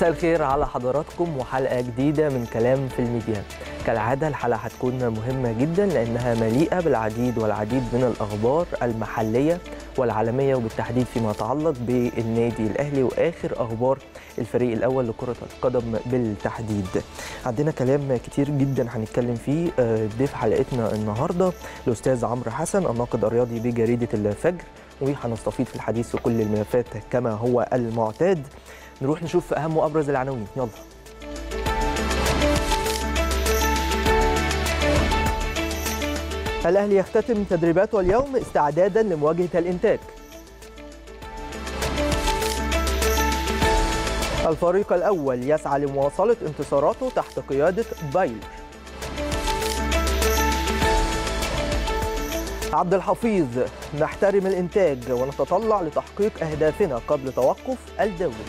مساء الخير على حضراتكم وحلقة جديدة من كلام في الميديا كالعادة الحلقة هتكون مهمة جدا لأنها مليئة بالعديد والعديد من الأخبار المحلية والعالمية وبالتحديد فيما يتعلق بالنادي الأهلي وآخر أخبار الفريق الأول لكرة القدم بالتحديد عندنا كلام كتير جدا هنتكلم فيه آه، ضيف حلقتنا النهاردة الأستاذ عمرو حسن الناقد الرياضي بجريدة الفجر وهنستفيد في الحديث في كل الملفات كما هو المعتاد نروح نشوف اهم وابرز العناوين يلا الاهلي يختتم تدريباته اليوم استعدادا لمواجهه الانتاج الفريق الاول يسعى لمواصله انتصاراته تحت قياده بايلر عبد الحفيظ نحترم الانتاج ونتطلع لتحقيق اهدافنا قبل توقف الدوري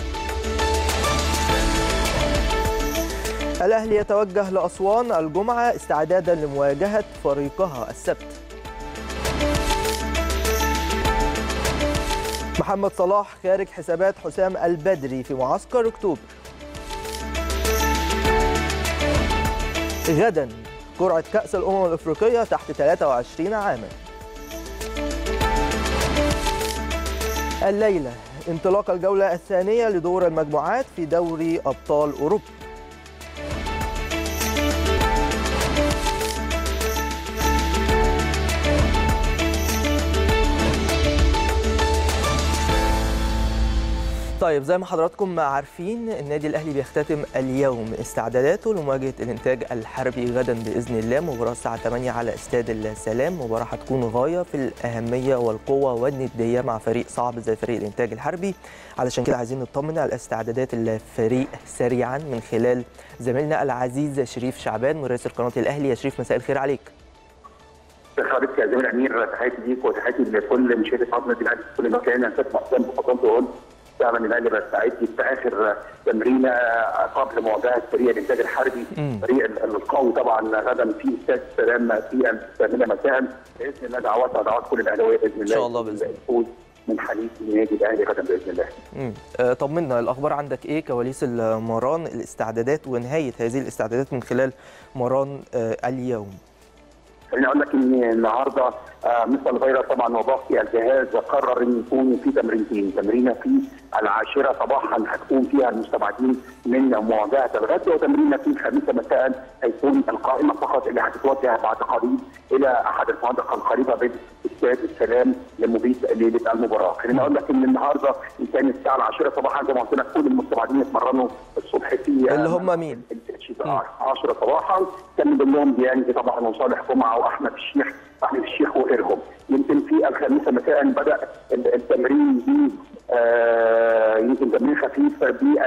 الأهلي يتوجه لأسوان الجمعة استعدادا لمواجهة فريقها السبت محمد صلاح خارج حسابات حسام البدري في معسكر أكتوبر غدا قرعة كأس الأمم الأفريقية تحت 23 عاما الليلة انطلاق الجولة الثانية لدور المجموعات في دوري أبطال أوروبا طيب زي ما حضراتكم عارفين النادي الاهلي بيختتم اليوم استعداداته لمواجهه الانتاج الحربي غدا باذن الله مباراه الساعه 8 على استاد السلام مباراه هتكون غايه في الاهميه والقوه والنديه مع فريق صعب زي فريق الانتاج الحربي علشان كده عايزين نطمن على استعدادات الفريق سريعا من خلال زميلنا العزيز شريف شعبان مراسل قناه الاهلي يا شريف مساء الخير عليك حضرتك يا زميل امير تحياتي ليك وتحياتي لكل مشاهدي قناه النادي الاهلي في كل مكان انا فاتح حسام بفضلته وقلت فعلا الاهلي بستعد في اخر تمرينه قبل مواجهه فريق الانتاج الحربي فريق القوي طبعا غدا في استاد السلام في الثامنه مساء باذن الله دعوات دعوات كل الاهلاويه باذن الله ان شاء الله باذن الفوز من حديث النادي الاهلي غدا باذن الله. امم آه، طمنا الاخبار عندك ايه كواليس المران الاستعدادات ونهايه هذه الاستعدادات من خلال مران آه، اليوم. خليني اقول لك ان النهارده آه مثل الفيروس طبعا وباقي الجهاز قرر ان يكون في تمرينتين، تمرينه في العاشره صباحا هتكون فيها المستبعدين من مواجهه الغد وتمرينه في الخامسه مساء هيكون القائمه فقط اللي هتتوجه بعد قليل الى احد الفنادق القريبه من استاد السلام لمبيت ليله المباراه، خليني اقول لك ان النهارده ان كان الساعه العاشره صباحا زي ما قلت لك كل المستبعدين اتمرنوا الصبح في اللي هم مين؟ 10 صباحا كان من ضمنهم ديانجي طبعا وصالح جمعه واحمد الشيخ احمد الشيخ وغيرهم يمكن في الخامسه مساء بدا التمرين ب آه يمكن تمرين خفيف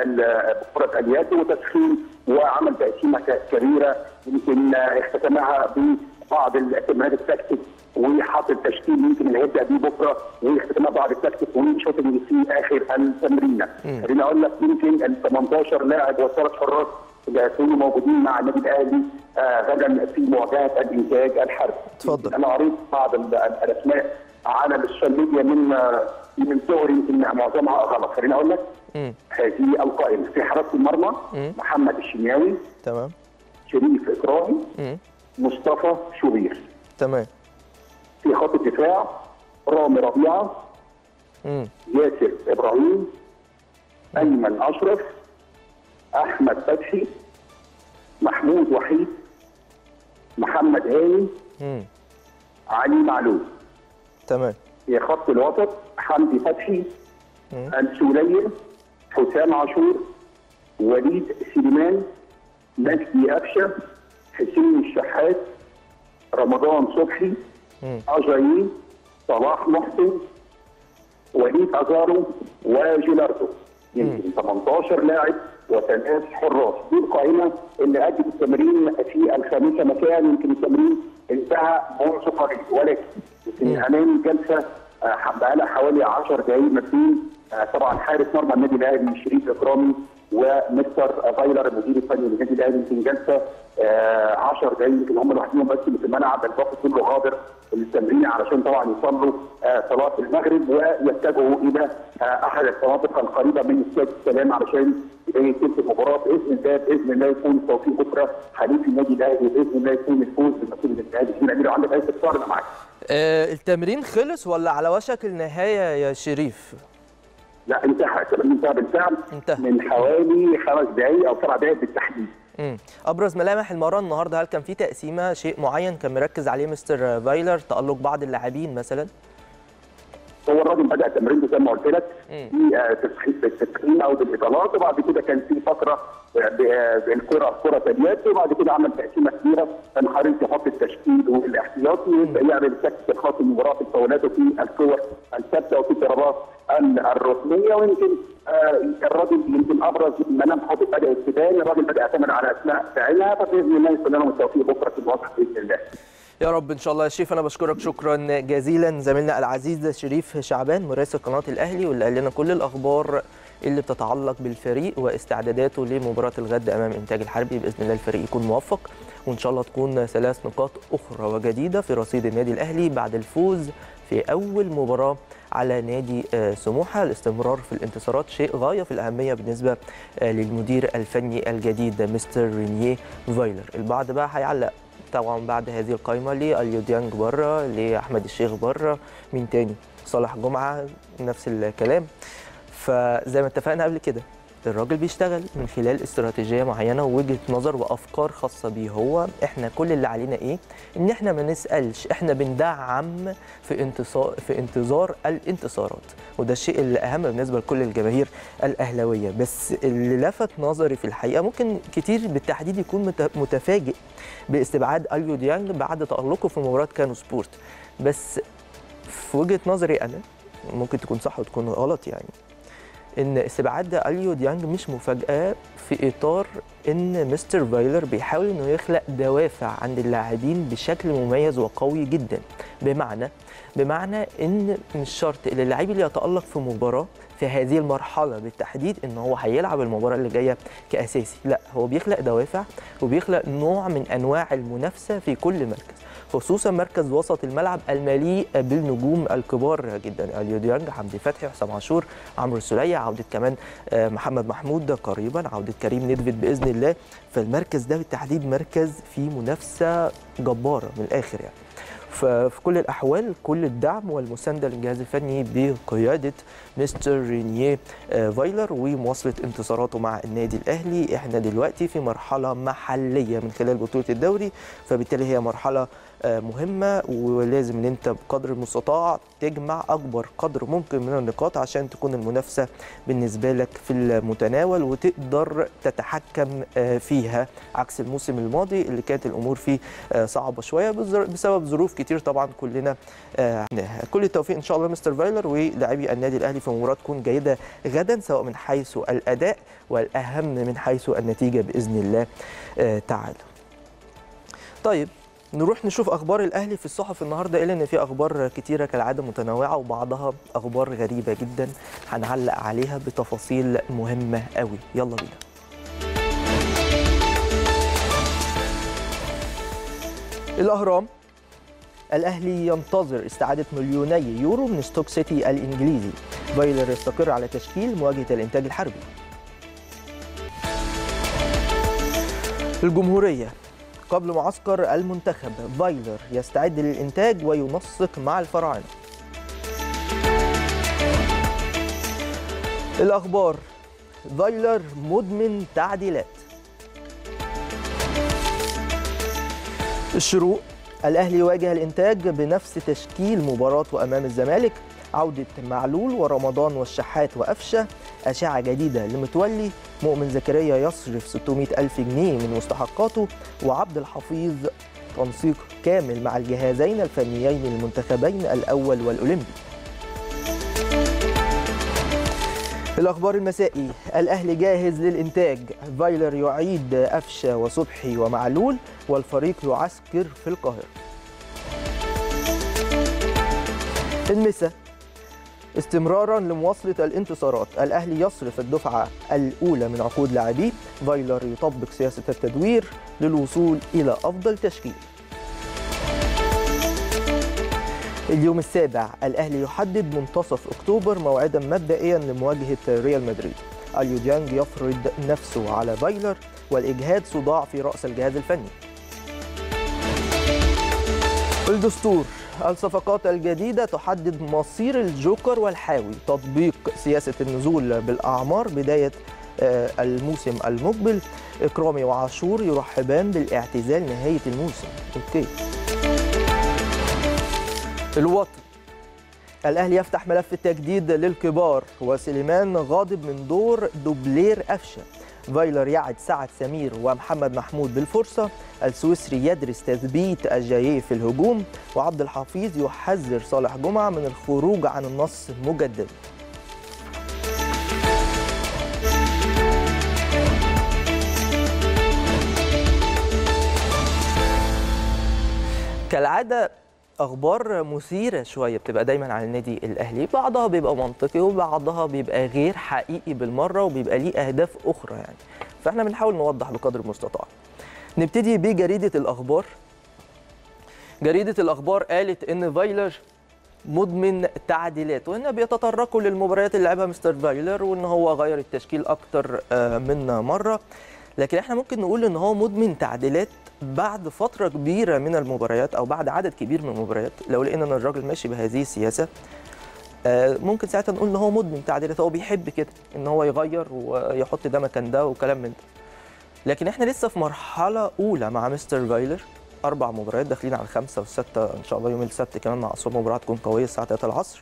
بكره اليد وتسخين وعمل تقسيمه كبيره يمكن اختتمها ببعض التمرينات التكتيك وحاط التشكيل يمكن اللي هيبدا بيه بكره واختتامها بعض التكتيك وشوتنج في اخر التمرينه خليني اقول لك يمكن ال 18 لاعب والثلاث حراس اللي هيكونوا موجودين مع النادي الاهلي آه غدا في مواجهه الانتاج الحربي. اتفضل. انا قريت بعض الاسماء على السوشيال ميديا من من صغري يمكن معظمها غلط، خليني اقول لك مم. هذه القائمه في حراسه المرمى مم. محمد الشناوي، تمام شريف اكرامي، مم. مصطفى شوبير. تمام في خط الدفاع رامي ربيعه، مم. ياسر ابراهيم، ايمن اشرف، احمد فتحي، محمود وحيد، محمد هاني، مم. علي معلول. تمام في خط الوسط حمدي فتحي مم. السولية حسام عاشور وليد سليمان مجدي قفشه حسين الشحات رمضان صبحي مم. اجايين صلاح محسن وليد ازارو وجيلاردو يمكن 18 لاعب وثلاث حراس دي القائمه اللي ادت التمرين في الخامسه مساء يمكن التمرين انتهى منذ قليل ولكن يمكن امام جلسه آه، بقى لها حوالي 10 دقائق مبنيين آه، طبعا حارس مرمى النادي الاهلي شريف اكرامي ومستر فايلر المدير الفني للنادي الاهلي يمكن جلسه 10 دقائق يمكن هم لوحدهم بس اللي في الملعب الباقي كله غادر التمرين علشان طبعا يصلوا آه، صلاه المغرب ويتجهوا الى آه، احد المناطق القريبه من استاد السلام علشان يتم المباراه باذن الله باذن الله يكون التوفيق بكره حليف النادي الاهلي باذن الله يكون الفوز بنصيب النادي الاهلي في امير عندك اي استفسار انا معاك آه، التمرين خلص ولا على وشك النهايه يا شريف لا انتهى التمرين انتهى بالفعل انتهى. من حوالي خمس دقائق او سبع دقائق بالتحديد مم. ابرز ملامح المباراه النهارده هل كان في تقسيمه شيء معين كان مركز عليه مستر فايلر تالق بعض اللاعبين مثلا هو الراجل بدا تمرينه زي ما قلت لك مم. في آه، تسخين بالتسخين او بالاطالات وبعد كده كان في فتره آه، ب- آه، بالكره كره ثانيات وبعد كده عمل تقسيمه كبيره كان حريص يحط التشكيل والاحتياطي ويبدا يعمل التكتيك الخاص بالمباراه في الفاولات وفي الكور الثابته وفي الضربات ال- الركنيه ويمكن آه، الراجل يمكن ابرز ملامحه بدات تبان الراجل بدا يعتمد على اسماء فاعلها فباذن الله يكون لهم التوفيق بكره في المواجهه باذن الله. يا رب ان شاء الله يا شريف انا بشكرك شكرا جزيلا زميلنا العزيز شريف شعبان مراسل قناه الاهلي واللي قال لنا كل الاخبار اللي بتتعلق بالفريق واستعداداته لمباراه الغد امام انتاج الحربي باذن الله الفريق يكون موفق وان شاء الله تكون ثلاث نقاط اخرى وجديده في رصيد النادي الاهلي بعد الفوز في اول مباراه على نادي آه، سموحه الاستمرار في الانتصارات شيء غايه في الاهميه بالنسبه آه، للمدير الفني الجديد مستر رينيه فايلر البعض بقى هيعلق طبعا بعد هذه القائمه لاليو ديانج بره لاحمد الشيخ بره مين تاني صالح جمعه نفس الكلام فزي ما اتفقنا قبل كده الراجل بيشتغل من خلال استراتيجيه معينه ووجهه نظر وافكار خاصه بيه هو احنا كل اللي علينا ايه ان احنا ما نسالش احنا بندعم في انتصار في انتظار الانتصارات وده الشيء اللي اهم بالنسبه لكل الجماهير الاهلاويه بس اللي لفت نظري في الحقيقه ممكن كتير بالتحديد يكون مت- متفاجئ باستبعاد اليو ديانج بعد تالقه في مباراه كانو سبورت بس في وجهه نظري انا ممكن تكون صح وتكون غلط يعني ان استبعاد اليو ديانج مش مفاجاه في اطار ان مستر فايلر بيحاول انه يخلق دوافع عند اللاعبين بشكل مميز وقوي جدا بمعنى بمعنى ان مش شرط ان اللاعب اللي يتالق في مباراه في هذه المرحله بالتحديد ان هو هيلعب المباراه اللي جايه كاساسي لا هو بيخلق دوافع وبيخلق نوع من انواع المنافسه في كل مركز خصوصا مركز وسط الملعب المليء بالنجوم الكبار جدا اليو ديانج حمدي فتحي حسام عاشور عمرو السوليه عوده كمان آه، محمد محمود قريبا عوده كريم ندفد باذن الله فالمركز ده بالتحديد مركز فيه منافسه جباره من الاخر يعني ففي كل الاحوال كل الدعم والمسانده للجهاز الفني بقياده مستر رينيه آه، فايلر ومواصله انتصاراته مع النادي الاهلي احنا دلوقتي في مرحله محليه من خلال بطوله الدوري فبالتالي هي مرحله آه، مهمه ولازم ان انت بقدر المستطاع تجمع اكبر قدر ممكن من النقاط عشان تكون المنافسه بالنسبه لك في المتناول وتقدر تتحكم آه، فيها عكس الموسم الماضي اللي كانت الامور فيه آه، صعبه شويه بظر- بسبب ظروف كتير طبعا كلنا آه، عاناها. كل التوفيق ان شاء الله مستر فايلر ولاعبي النادي الاهلي في مباراه تكون جيده غدا سواء من حيث الاداء والاهم من حيث النتيجه باذن الله آه، تعالى. طيب نروح نشوف اخبار الاهلي في الصحف النهارده الا ان في اخبار كتيره كالعاده متنوعه وبعضها اخبار غريبه جدا هنعلق عليها بتفاصيل مهمه قوي يلا بينا الاهرام الاهلي ينتظر استعاده مليوني يورو من ستوك سيتي الانجليزي فايلر يستقر على تشكيل مواجهه الانتاج الحربي الجمهوريه قبل معسكر المنتخب فايلر يستعد للإنتاج وينسق مع الفراعنة الأخبار فايلر مدمن تعديلات الشروق الأهلي يواجه الإنتاج بنفس تشكيل مباراته أمام الزمالك عودة معلول ورمضان والشحات وأفشة أشعة جديدة لمتولي مؤمن زكريا يصرف 600 ألف جنيه من مستحقاته وعبد الحفيظ تنسيق كامل مع الجهازين الفنيين للمنتخبين الأول والأولمبي الأخبار المسائي الأهلي جاهز للإنتاج فايلر يعيد أفشة وصبحي ومعلول والفريق يعسكر في القاهرة المسا استمرارا لمواصلة الانتصارات الأهلي يصرف الدفعة الأولى من عقود لاعبيه فايلر يطبق سياسة التدوير للوصول إلى أفضل تشكيل اليوم السابع الأهلي يحدد منتصف أكتوبر موعدا مبدئيا لمواجهة ريال مدريد اليو ديانج يفرض نفسه على فايلر والإجهاد صداع في رأس الجهاز الفني الدستور الصفقات الجديدة تحدد مصير الجوكر والحاوي تطبيق سياسة النزول بالأعمار بداية الموسم المقبل إكرامي وعاشور يرحبان بالاعتزال نهاية الموسم أوكي الوطن الأهلي يفتح ملف التجديد للكبار وسليمان غاضب من دور دوبلير أفشة فايلر يعد سعد سمير ومحمد محمود بالفرصة السويسري يدرس تثبيت الجاييه في الهجوم وعبد الحفيظ يحذر صالح جمعة من الخروج عن النص مجددا كالعادة اخبار مثيره شويه بتبقى دايما عن النادي الاهلي بعضها بيبقى منطقي وبعضها بيبقى غير حقيقي بالمره وبيبقى ليه اهداف اخرى يعني فاحنا بنحاول نوضح بقدر المستطاع نبتدي بجريده الاخبار جريده الاخبار قالت ان فايلر مدمن تعديلات وهنا بيتطرقوا للمباريات اللي لعبها مستر فايلر وان هو غير التشكيل اكتر من مره لكن احنا ممكن نقول ان هو مدمن تعديلات بعد فتره كبيره من المباريات او بعد عدد كبير من المباريات لو لقينا ان الراجل ماشي بهذه السياسه ممكن ساعتها نقول ان هو مدمن تعديلات هو بيحب كده ان هو يغير ويحط ده مكان ده وكلام من ده لكن احنا لسه في مرحله اولى مع مستر فايلر اربع مباريات داخلين على الخمسه والسته ان شاء الله يوم السبت كمان مع اسوان مباراه تكون قويه الساعه 3 العصر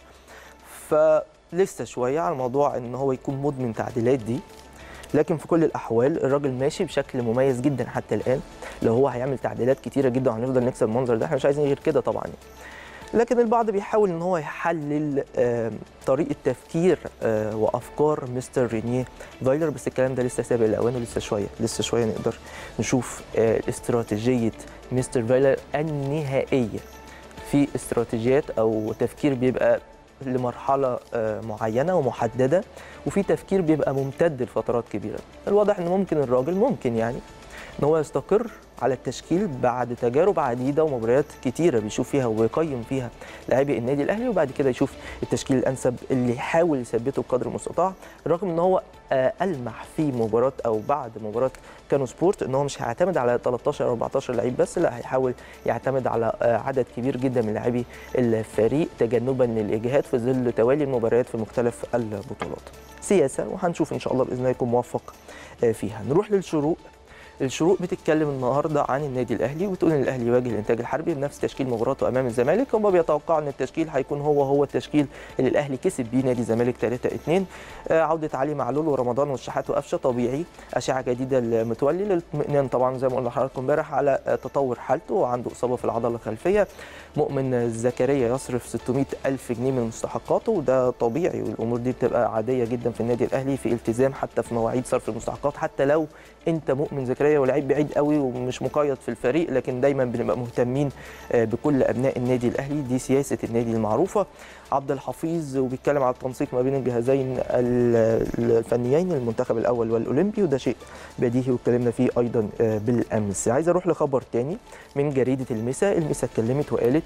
فلسه شويه على موضوع ان هو يكون مدمن تعديلات دي لكن في كل الاحوال الراجل ماشي بشكل مميز جدا حتى الان لو هو هيعمل تعديلات كتيره جدا وهنفضل نكسب المنظر ده احنا مش عايزين غير كده طبعا لكن البعض بيحاول ان هو يحلل طريقه تفكير وافكار مستر رينيه فايلر بس الكلام ده لسه سابق الاوان ولسه شويه لسه شويه نقدر نشوف استراتيجيه مستر فايلر النهائيه في استراتيجيات او تفكير بيبقى لمرحله معينه ومحدده وفي تفكير بيبقى ممتد لفترات كبيره الواضح ان ممكن الراجل ممكن يعني ان هو يستقر على التشكيل بعد تجارب عديده ومباريات كتيره بيشوف فيها ويقيم فيها لاعبي النادي الاهلي وبعد كده يشوف التشكيل الانسب اللي يحاول يثبته بقدر المستطاع رغم ان هو المح في مباراه او بعد مباراه كانو سبورت ان هو مش هيعتمد على 13 او 14 لعيب بس لا هيحاول يعتمد على عدد كبير جدا من لاعبي الفريق تجنبا للاجهاد في ظل توالي المباريات في مختلف البطولات سياسه وهنشوف ان شاء الله باذن الله يكون موفق فيها نروح للشروق الشروق بتتكلم النهارده عن النادي الاهلي وتقول ان الاهلي يواجه الانتاج الحربي بنفس تشكيل مباراته امام الزمالك هم بيتوقعوا ان التشكيل هيكون هو هو التشكيل اللي الاهلي كسب بيه نادي الزمالك 3 2 عوده علي معلول ورمضان والشحات وقفشه طبيعي اشعه جديده لمتولي للاطمئنان طبعا زي ما قلنا لحضراتكم امبارح على تطور حالته وعنده اصابه في العضله الخلفيه مؤمن زكريا يصرف 600 الف جنيه من مستحقاته وده طبيعي والامور دي بتبقى عاديه جدا في النادي الاهلي في التزام حتى في مواعيد صرف المستحقات حتى لو انت مؤمن زكريا ولاعيب بعيد قوي ومش مقيد في الفريق لكن دايما بنبقى مهتمين بكل ابناء النادي الاهلي دي سياسه النادي المعروفه عبد الحفيظ وبيتكلم على التنسيق ما بين الجهازين الفنيين المنتخب الاول والاولمبي وده شيء بديهي واتكلمنا فيه ايضا بالامس عايز اروح لخبر تاني من جريده المسا المسا اتكلمت وقالت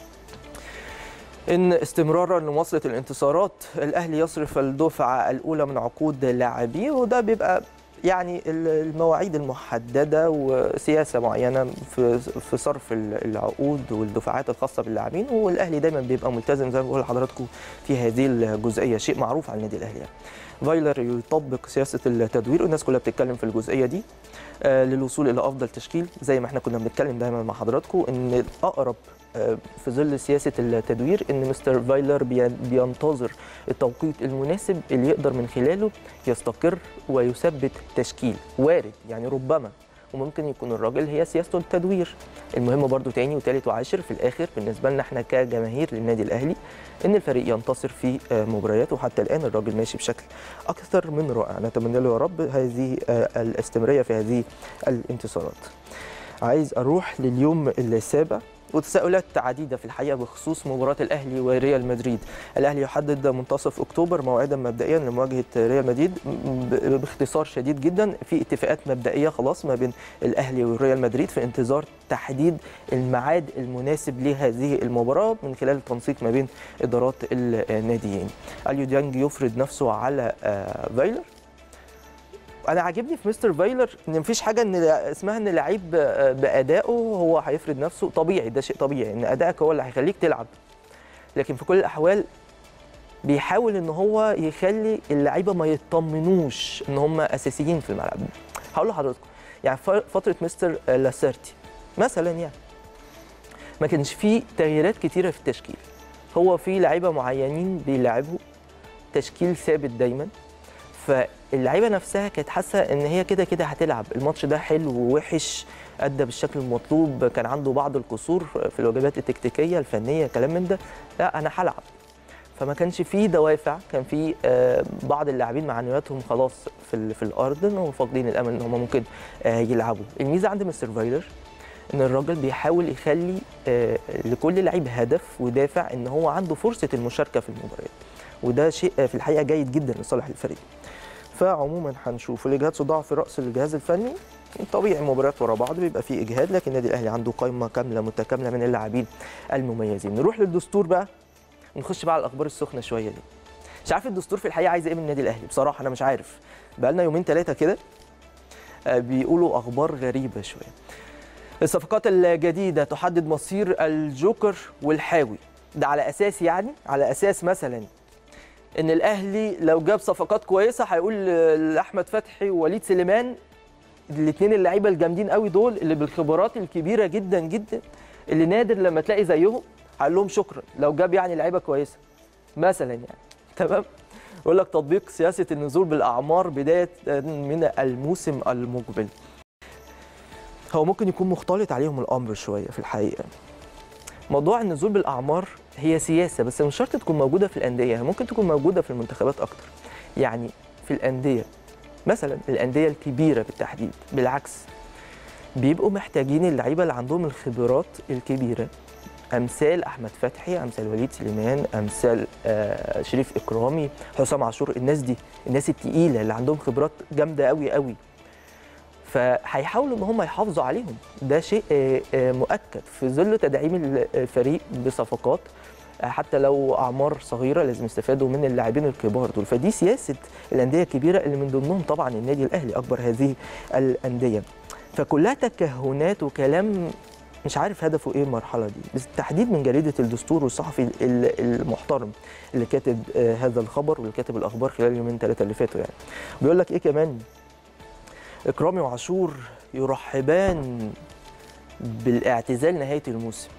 ان استمرارا لمواصله الانتصارات الاهلي يصرف الدفعه الاولى من عقود لاعبيه وده بيبقى يعني المواعيد المحدده وسياسه معينه في في صرف العقود والدفعات الخاصه باللاعبين والاهلي دايما بيبقى ملتزم زي ما بقول لحضراتكم في هذه الجزئيه شيء معروف عن النادي الاهلي يعني. فايلر يطبق سياسه التدوير والناس كلها بتتكلم في الجزئيه دي آه للوصول الى افضل تشكيل زي ما احنا كنا بنتكلم دايما مع حضراتكم ان الاقرب في ظل سياسه التدوير ان مستر فايلر بينتظر التوقيت المناسب اللي يقدر من خلاله يستقر ويثبت تشكيل وارد يعني ربما وممكن يكون الراجل هي سياسته التدوير المهم برضو تاني وتالت وعاشر في الاخر بالنسبه لنا احنا كجماهير للنادي الاهلي ان الفريق ينتصر في مبارياته وحتى الان الراجل ماشي بشكل اكثر من رائع نتمنى له يا رب هذه الاستمراريه في هذه الانتصارات عايز اروح لليوم السابع وتساؤلات عديده في الحقيقه بخصوص مباراه الاهلي وريال مدريد الاهلي يحدد منتصف اكتوبر موعدا مبدئيا لمواجهه ريال مدريد ب- باختصار شديد جدا في اتفاقات مبدئيه خلاص ما بين الاهلي وريال مدريد في انتظار تحديد الميعاد المناسب لهذه المباراه من خلال التنسيق ما بين ادارات الناديين اليو ديانج يفرض نفسه على آه، فايلر انا عاجبني في مستر فايلر ان مفيش حاجه ان اسمها ان لعيب آه، بادائه هو هيفرض نفسه طبيعي ده شيء طبيعي ان ادائك هو اللي هيخليك تلعب لكن في كل الاحوال بيحاول ان هو يخلي اللعيبه ما يطمنوش ان هم اساسيين في الملعب هقول لحضراتكم يعني ف- فتره مستر آه، لاسيرتي مثلا يعني ما كانش فيه تغييرات كتيره في التشكيل هو في لعيبه معينين بيلعبوا تشكيل ثابت دايما فاللعيبه نفسها كانت حاسه ان هي كده كده هتلعب الماتش ده حلو ووحش ادى بالشكل المطلوب كان عنده بعض القصور في الواجبات التكتيكيه الفنيه كلام من ده لا انا هلعب فما كانش فيه دوافع كان في آه، بعض اللاعبين معنوياتهم خلاص في ال- في الارض ان هم فاقدين الامل ان هم ممكن آه، يلعبوا الميزه عند مستر فايلر ان الراجل بيحاول يخلي آه، لكل لعيب هدف ودافع ان هو عنده فرصه المشاركه في المباريات وده شيء آه، في الحقيقه جيد جدا لصالح الفريق فعموما هنشوف الاجهاد صداع في راس الجهاز الفني طبيعي مباريات ورا بعض بيبقى فيه اجهاد لكن النادي الاهلي عنده قائمه كامله متكامله من اللاعبين المميزين نروح للدستور بقى نخش بقى على الاخبار السخنه شويه دي مش عارف الدستور في الحقيقه عايز ايه من النادي الاهلي بصراحه انا مش عارف بقى لنا يومين ثلاثه كده آه، بيقولوا اخبار غريبه شويه الصفقات الجديده تحدد مصير الجوكر والحاوي ده على اساس يعني على اساس مثلا ان الاهلي لو جاب صفقات كويسه هيقول لاحمد فتحي ووليد سليمان الاثنين اللعيبه الجامدين قوي دول اللي بالخبرات الكبيره جدا جدا اللي نادر لما تلاقي زيهم هقول لهم شكرا لو جاب يعني لعيبه كويسه مثلا يعني تمام يقول لك تطبيق سياسه النزول بالاعمار بدايه من الموسم المقبل هو ممكن يكون مختلط عليهم الامر شويه في الحقيقه موضوع النزول بالاعمار هي سياسه بس مش شرط تكون موجوده في الانديه ممكن تكون موجوده في المنتخبات اكتر يعني في الانديه مثلا الانديه الكبيره بالتحديد بالعكس بيبقوا محتاجين اللعيبه اللي عندهم الخبرات الكبيره امثال احمد فتحي امثال وليد سليمان امثال آه شريف اكرامي حسام عاشور الناس دي الناس التقيله اللي عندهم خبرات جامده قوي قوي فهيحاولوا ان هم يحافظوا عليهم ده شيء آه، آه، مؤكد في ظل تدعيم الفريق بصفقات آه، حتى لو اعمار صغيره لازم يستفادوا من اللاعبين الكبار دول فدي سياسه الانديه الكبيره اللي من ضمنهم طبعا النادي الاهلي اكبر هذه الانديه فكلها تكهنات وكلام مش عارف هدفه ايه المرحله دي بس بالتحديد من جريده الدستور والصحفي ال- المحترم اللي كاتب آه، هذا الخبر واللي كاتب الاخبار خلال اليومين ثلاثه اللي فاتوا يعني بيقول لك ايه كمان اكرامي وعاشور يرحبان بالاعتزال نهايه الموسم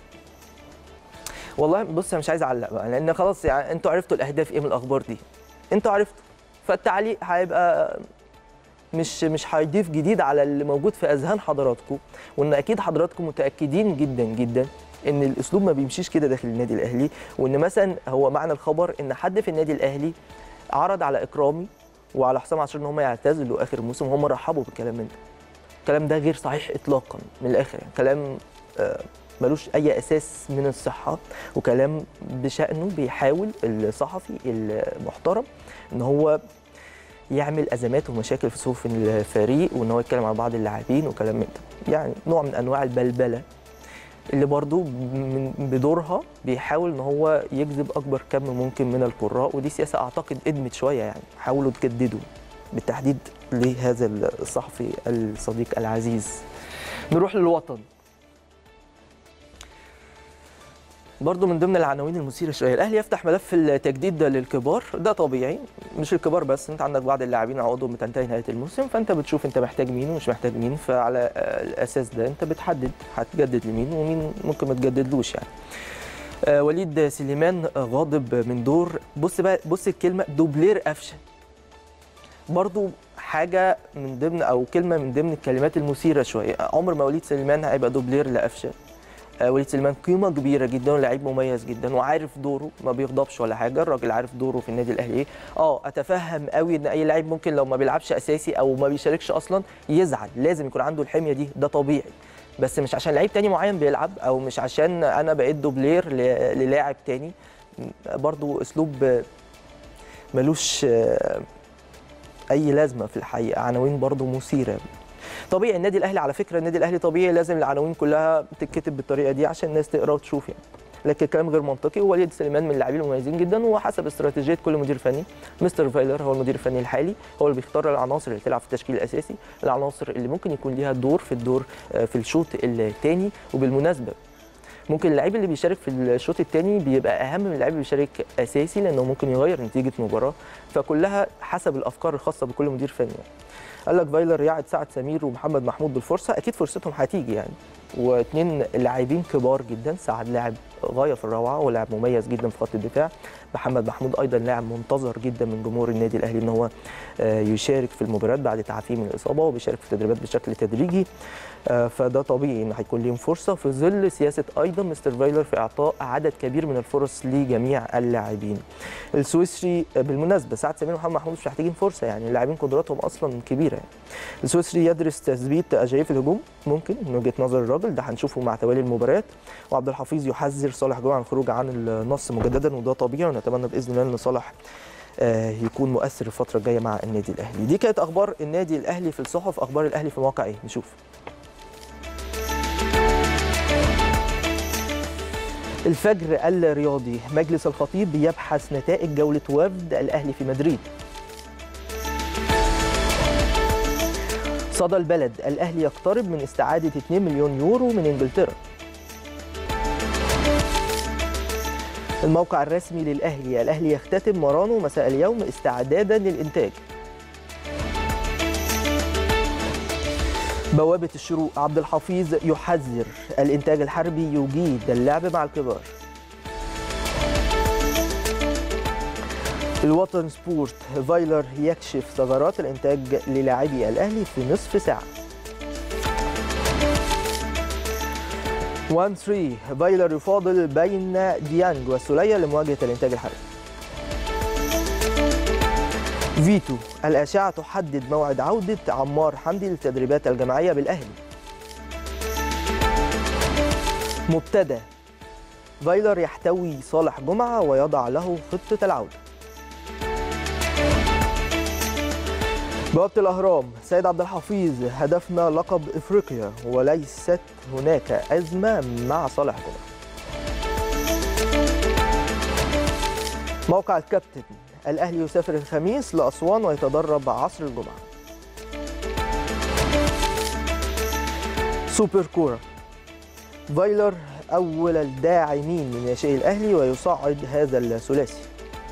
والله بص انا مش عايز اعلق بقى لان خلاص يعني انتوا عرفتوا الاهداف ايه من الاخبار دي انتوا عرفتوا فالتعليق هيبقى مش مش هيضيف جديد على اللي موجود في اذهان حضراتكم وان اكيد حضراتكم متاكدين جدا جدا ان الاسلوب ما بيمشيش كده داخل النادي الاهلي وان مثلا هو معنى الخبر ان حد في النادي الاهلي عرض على اكرامي وعلى حسام عاشور ان هم يعتزلوا اخر الموسم وهم رحبوا بالكلام من ده الكلام ده غير صحيح اطلاقا من الاخر يعني كلام آه، ملوش اي اساس من الصحه وكلام بشانه بيحاول الصحفي المحترم ان هو يعمل ازمات ومشاكل في صفوف الفريق وان هو يتكلم عن بعض اللاعبين وكلام من ده يعني نوع من انواع البلبله اللي برضو من بدورها بيحاول ان هو يجذب اكبر كم ممكن من القراء ودي سياسه اعتقد ادمت شويه يعني حاولوا تجددوا بالتحديد لهذا الصحفي الصديق العزيز نروح للوطن برضو من ضمن العناوين المثيره شويه الاهلي يفتح ملف التجديد للكبار ده طبيعي مش الكبار بس انت عندك بعض اللاعبين عقودهم بتنتهي نهايه الموسم فانت بتشوف انت محتاج مين ومش محتاج مين فعلى آه، الاساس ده انت بتحدد هتجدد لمين ومين ممكن ما تجددلوش يعني آه، وليد سليمان غاضب من دور بص بقى بص الكلمه دوبلير قفشه برضو حاجه من ضمن او كلمه من ضمن الكلمات المثيره شويه عمر ما وليد سليمان هيبقى دوبلير لقفشه آه، وليد سليمان قيمه كبيره جدا ولاعيب مميز جدا وعارف دوره ما بيغضبش ولا حاجه الراجل عارف دوره في النادي الاهلي ايه اه اتفهم قوي ان اي لاعب ممكن لو ما بيلعبش اساسي او ما بيشاركش اصلا يزعل لازم يكون عنده الحميه دي ده طبيعي بس مش عشان لعيب تاني معين بيلعب او مش عشان انا بقيت دوبلير ل- للاعب تاني برضو اسلوب ملوش آه، اي لازمه في الحقيقه عناوين برضو مثيره طبيعي النادي الاهلي على فكره النادي الاهلي طبيعي لازم العناوين كلها تتكتب بالطريقه دي عشان الناس تقرا وتشوف يعني لكن كلام غير منطقي ووليد سليمان من اللاعبين المميزين جدا وحسب استراتيجيه كل مدير فني مستر فايلر هو المدير الفني الحالي هو اللي بيختار العناصر اللي تلعب في التشكيل الاساسي العناصر اللي ممكن يكون ليها دور في الدور آه، في الشوط الثاني وبالمناسبه ممكن اللعيب اللي بيشارك في الشوط الثاني بيبقى اهم من اللعيب اللي بيشارك اساسي لانه ممكن يغير نتيجه مباراه فكلها حسب الافكار الخاصه بكل مدير فني يعني. قال لك فايلر يعد سعد سمير ومحمد محمود بالفرصه اكيد فرصتهم هتيجي يعني واثنين لاعبين كبار جدا سعد لاعب غايه في الروعه ولاعب مميز جدا في خط الدفاع محمد محمود ايضا لاعب منتظر جدا من جمهور النادي الاهلي ان هو آه، يشارك في المباريات بعد تعافيه من الاصابه وبيشارك في التدريبات بشكل تدريجي آه، فده طبيعي ان هيكون ليهم فرصه في ظل سياسه ايضا مستر فايلر في اعطاء عدد كبير من الفرص لجميع اللاعبين. السويسري آه، بالمناسبه سعد سمير ومحمد محمود مش محتاجين فرصه يعني اللاعبين قدراتهم اصلا كبيره يعني. السويسري يدرس تثبيت اجاييه في الهجوم ممكن من وجهه نظر الراجل ده هنشوفه مع توالي المباريات وعبد الحفيظ يحذر صالح جمعه عن الخروج عن النص مجددا وده طبيعي ونتمنى باذن الله ان صالح آه، يكون مؤثر الفتره الجايه مع النادي الاهلي دي كانت اخبار النادي الاهلي في الصحف اخبار الاهلي في المواقع ايه نشوف الفجر الرياضي مجلس الخطيب يبحث نتائج جولة وفد الأهلي في مدريد صدى البلد الأهلي يقترب من استعادة 2 مليون يورو من إنجلترا الموقع الرسمي للأهلي الأهلي يختتم مرانو مساء اليوم استعدادا للإنتاج بوابة الشروق عبد الحفيظ يحذر الإنتاج الحربي يجيد اللعب مع الكبار الوطن سبورت فايلر يكشف ثغرات الإنتاج للاعبي الأهلي في نصف ساعة 1 3 فايلر يفاضل بين ديانج والسولية لمواجهة الإنتاج الحربي فيتو الأشعة تحدد موعد عودة عمار حمدي للتدريبات الجماعية بالأهلي مبتدأ فايلر يحتوي صالح جمعة ويضع له خطة العودة بوابة الأهرام سيد عبد الحفيظ هدفنا لقب إفريقيا وليست هناك أزمة مع صالح جمعة موقع الكابتن الأهلي يسافر الخميس لأسوان ويتدرب عصر الجمعة سوبر كورة فايلر أول الداعمين من ناشئي الأهلي ويصعد هذا الثلاثي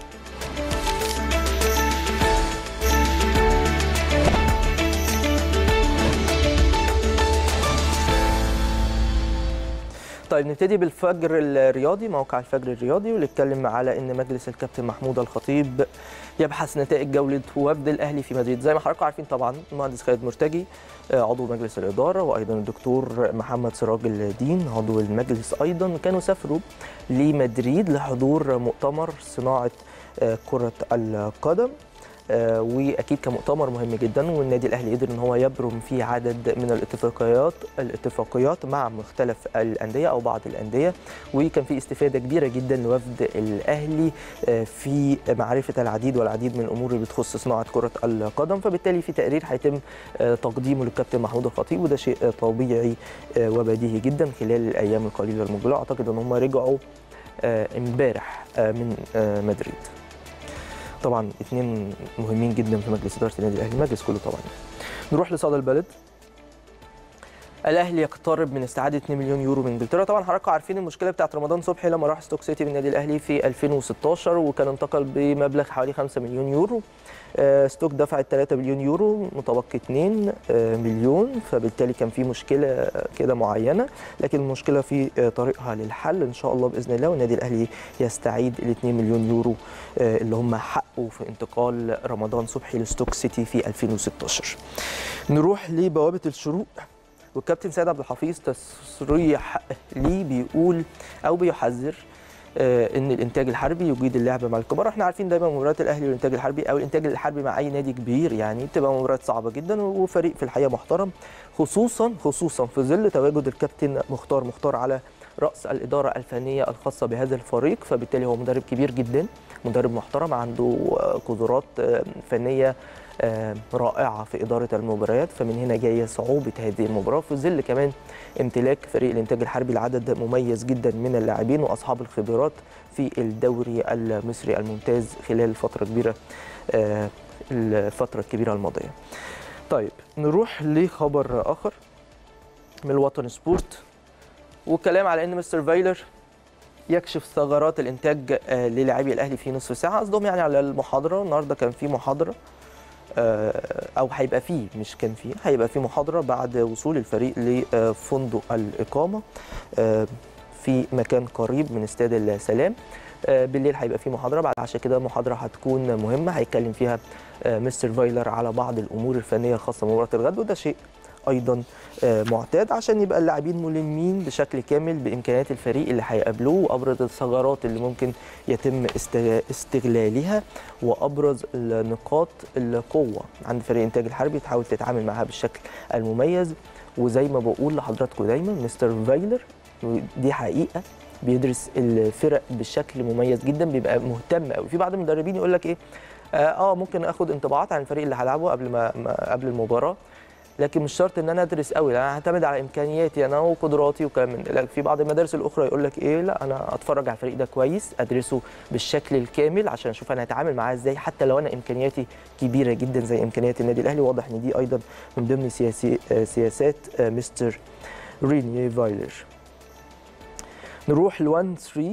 طيب نبتدي بالفجر الرياضي موقع الفجر الرياضي ونتكلم على ان مجلس الكابتن محمود الخطيب يبحث نتائج جوله وفد الاهلي في مدريد زي ما حضراتكم عارفين طبعا المهندس خالد مرتجي آه، عضو مجلس الاداره وايضا الدكتور محمد سراج الدين عضو المجلس ايضا كانوا سافروا لمدريد لحضور مؤتمر صناعه آه، كره القدم آه، واكيد كان مؤتمر مهم جدا والنادي الاهلي قدر ان هو يبرم فيه عدد من الاتفاقيات الاتفاقيات مع مختلف الانديه او بعض الانديه وكان في استفاده كبيره جدا لوفد الاهلي آه، في معرفه العديد والعديد من الامور اللي بتخص صناعه كره القدم فبالتالي في تقرير هيتم آه، تقديمه للكابتن محمود الخطيب وده شيء آه، طبيعي آه، وبديهي جدا خلال الايام القليله المقبله اعتقد ان هم رجعوا آه، امبارح آه، من آه، مدريد طبعا اثنين مهمين جدا في مجلس اداره النادي الاهلي المجلس كله طبعا نروح لصدى البلد الاهلي يقترب من استعاده 2 مليون يورو من انجلترا طبعا حضراتكم عارفين المشكله بتاعت رمضان صبحي لما راح ستوك سيتي بالنادي الاهلي في 2016 وكان انتقل بمبلغ حوالي 5 مليون يورو آه، ستوك دفعت 3 مليون يورو متبقي 2 آه، مليون فبالتالي كان في مشكله كده معينه لكن المشكله في آه، طريقها للحل ان شاء الله باذن الله والنادي الاهلي يستعيد ال 2 مليون يورو آه، اللي هم حقه في انتقال رمضان صبحي لستوك سيتي في 2016 نروح لبوابه الشروق والكابتن سيد عبد الحفيظ تصريح ليه بيقول او بيحذر آه، ان الانتاج الحربي يجيد اللعب مع الكبار احنا عارفين دايما مباريات الاهلي والانتاج الحربي او الانتاج الحربي مع اي نادي كبير يعني بتبقى مباريات صعبه جدا وفريق في الحقيقه محترم خصوصا خصوصا في ظل تواجد الكابتن مختار مختار على راس الاداره الفنيه الخاصه بهذا الفريق فبالتالي هو مدرب كبير جدا مدرب محترم عنده آه، قدرات آه، فنيه آه، رائعه في اداره المباريات فمن هنا جايه صعوبه هذه المباراه في ظل كمان امتلاك فريق الانتاج الحربي لعدد مميز جدا من اللاعبين واصحاب الخبرات في الدوري المصري الممتاز خلال فتره كبيره آه، الفتره الكبيره الماضيه. طيب نروح لخبر اخر من الوطن سبورت والكلام على ان مستر فايلر يكشف ثغرات الانتاج آه، للاعبي الاهلي في نصف ساعه قصدهم يعني على المحاضره النهارده كان في محاضره آه، او هيبقى فيه مش كان فيه هيبقى فيه محاضره بعد وصول الفريق لفندق الاقامه آه، في مكان قريب من استاد السلام آه، بالليل هيبقى في محاضره بعد عشان كده محاضره هتكون مهمه هيتكلم فيها آه، مستر فايلر على بعض الامور الفنيه الخاصه بمباراه الغد وده شيء ايضا آه، معتاد عشان يبقى اللاعبين ملمين بشكل كامل بامكانيات الفريق اللي هيقابلوه وابرز الثغرات اللي ممكن يتم است- استغلالها وابرز النقاط القوه عند فريق الانتاج الحربي تحاول تتعامل معاها بالشكل المميز وزي ما بقول لحضراتكم دايما مستر فايلر دي حقيقه بيدرس الفرق بشكل مميز جدا بيبقى مهتم قوي في بعض المدربين يقول لك ايه اه آه، ممكن اخد انطباعات عن الفريق اللي هلعبه قبل ما ما- قبل المباراه لكن مش شرط ان انا ادرس قوي انا هعتمد على امكانياتي انا وقدراتي وكلام من ده لكن في بعض المدارس الاخرى يقول لك ايه لا انا اتفرج على الفريق ده كويس ادرسه بالشكل الكامل عشان اشوف انا هتعامل معاه ازاي حتى لو انا امكانياتي كبيره جدا زي امكانيات النادي الاهلي واضح ان دي ايضا من ضمن سياسي آه، سياسات آه، مستر ريني فايلر نروح ل 1 3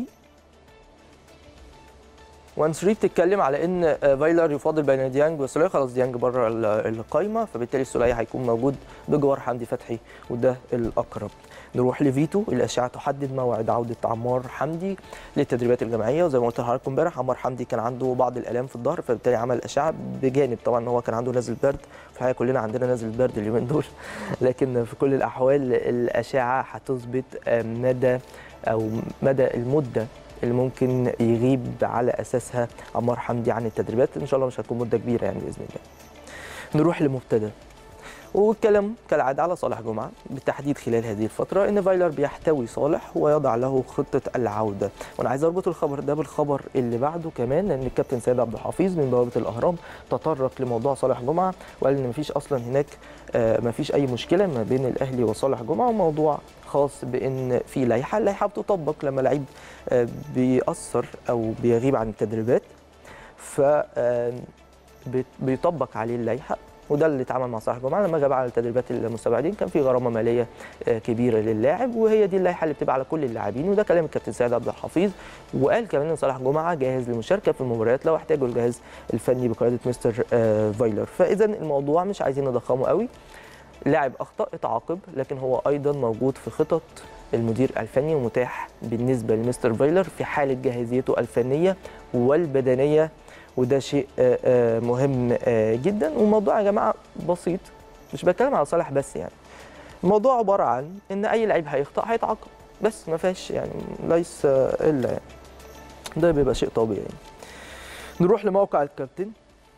1 3 بتتكلم على ان آه، فايلر يفاضل بين ديانج وسوليه خلاص ديانج بره ال- القايمه فبالتالي سوليه هيكون موجود بجوار حمدي فتحي وده الاقرب نروح لفيتو الاشعه تحدد موعد عوده عمار حمدي للتدريبات الجماعيه وزي ما قلت لحضراتكم امبارح عمار حمدي كان عنده بعض الالام في الظهر فبالتالي عمل اشعه بجانب طبعا ان هو كان عنده نزل برد في الحقيقه كلنا عندنا نزل برد اليومين دول لكن في كل الاحوال الاشعه هتثبت آه، مدى او مدى المده اللي ممكن يغيب على اساسها عمار حمدي عن التدريبات ان شاء الله مش هتكون مده كبيره يعني باذن الله نروح لمبتدا والكلام كالعاده على صالح جمعه بالتحديد خلال هذه الفتره ان فايلر بيحتوي صالح ويضع له خطه العوده وانا عايز اربط الخبر ده بالخبر اللي بعده كمان لان الكابتن سيد عبد الحفيظ من بوابه الاهرام تطرق لموضوع صالح جمعه وقال ان مفيش اصلا هناك آه، مفيش اي مشكله ما بين الاهلي وصالح جمعه وموضوع خاص بان في لائحه اللائحه بتطبق لما لعيب آه، بيأثر او بيغيب عن التدريبات ف آه، بيت- بيطبق عليه اللائحه وده اللي اتعمل مع صالح جمعه لما غاب على التدريبات المستبعدين كان في غرامه ماليه آه، كبيره للاعب وهي دي اللائحه اللي بتبقى على كل اللاعبين وده كلام الكابتن سيد عبد الحفيظ وقال كمان ان صالح جمعه جاهز للمشاركه في المباريات لو احتاجوا الجهاز الفني بقياده مستر آه، فايلر فاذا الموضوع مش عايزين نضخمه قوي لاعب اخطا اتعاقب لكن هو ايضا موجود في خطط المدير الفني ومتاح بالنسبه لمستر فايلر في حاله جاهزيته الفنيه والبدنيه وده شيء آه، آه، مهم آه، جدا والموضوع يا جماعه بسيط مش بتكلم على صالح بس يعني الموضوع عباره عن ان اي لعيب هيخطا هيتعاقب بس ما فيهاش يعني ليس آه، الا يعني ده بيبقى شيء طبيعي يعني. نروح لموقع الكابتن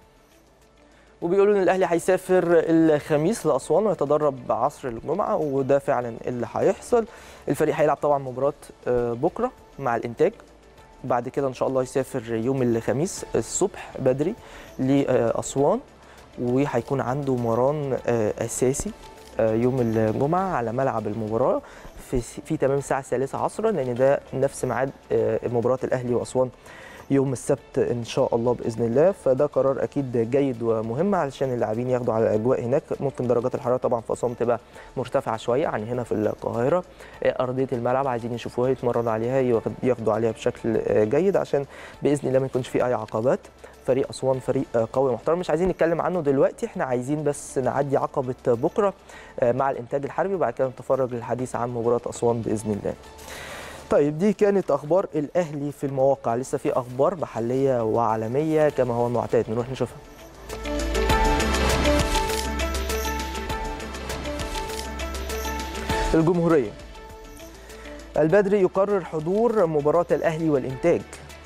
وبيقولوا ان الاهلي هيسافر الخميس لاسوان ويتدرب عصر الجمعه وده فعلا اللي هيحصل الفريق هيلعب طبعا مباراه آه، بكره مع الانتاج بعد كده ان شاء الله يسافر يوم الخميس الصبح بدري لاسوان وهيكون عنده مران آه، اساسي آه، يوم الجمعه على ملعب المباراه في في تمام الساعه الثالثة عصرا لان ده نفس ميعاد آه، مباراه الاهلي واسوان يوم السبت ان شاء الله باذن الله فده قرار اكيد جيد ومهم علشان اللاعبين ياخدوا على الاجواء هناك ممكن درجات الحراره طبعا في اسوان تبقى مرتفعه شويه عن هنا في القاهره آه، ارضيه الملعب عايزين يشوفوها يتمرنوا عليها ياخد- ياخدوا عليها بشكل آه، جيد عشان باذن الله ما يكونش في اي عقبات فريق اسوان فريق آه، قوي محترم مش عايزين نتكلم عنه دلوقتي احنا عايزين بس نعدي عقبه بكره آه، مع الانتاج الحربي وبعد كده نتفرج للحديث عن مباراه اسوان باذن الله طيب دي كانت اخبار الاهلي في المواقع لسه في اخبار محليه وعالميه كما هو المعتاد نروح نشوفها الجمهوريه البدري يقرر حضور مباراة الأهلي والإنتاج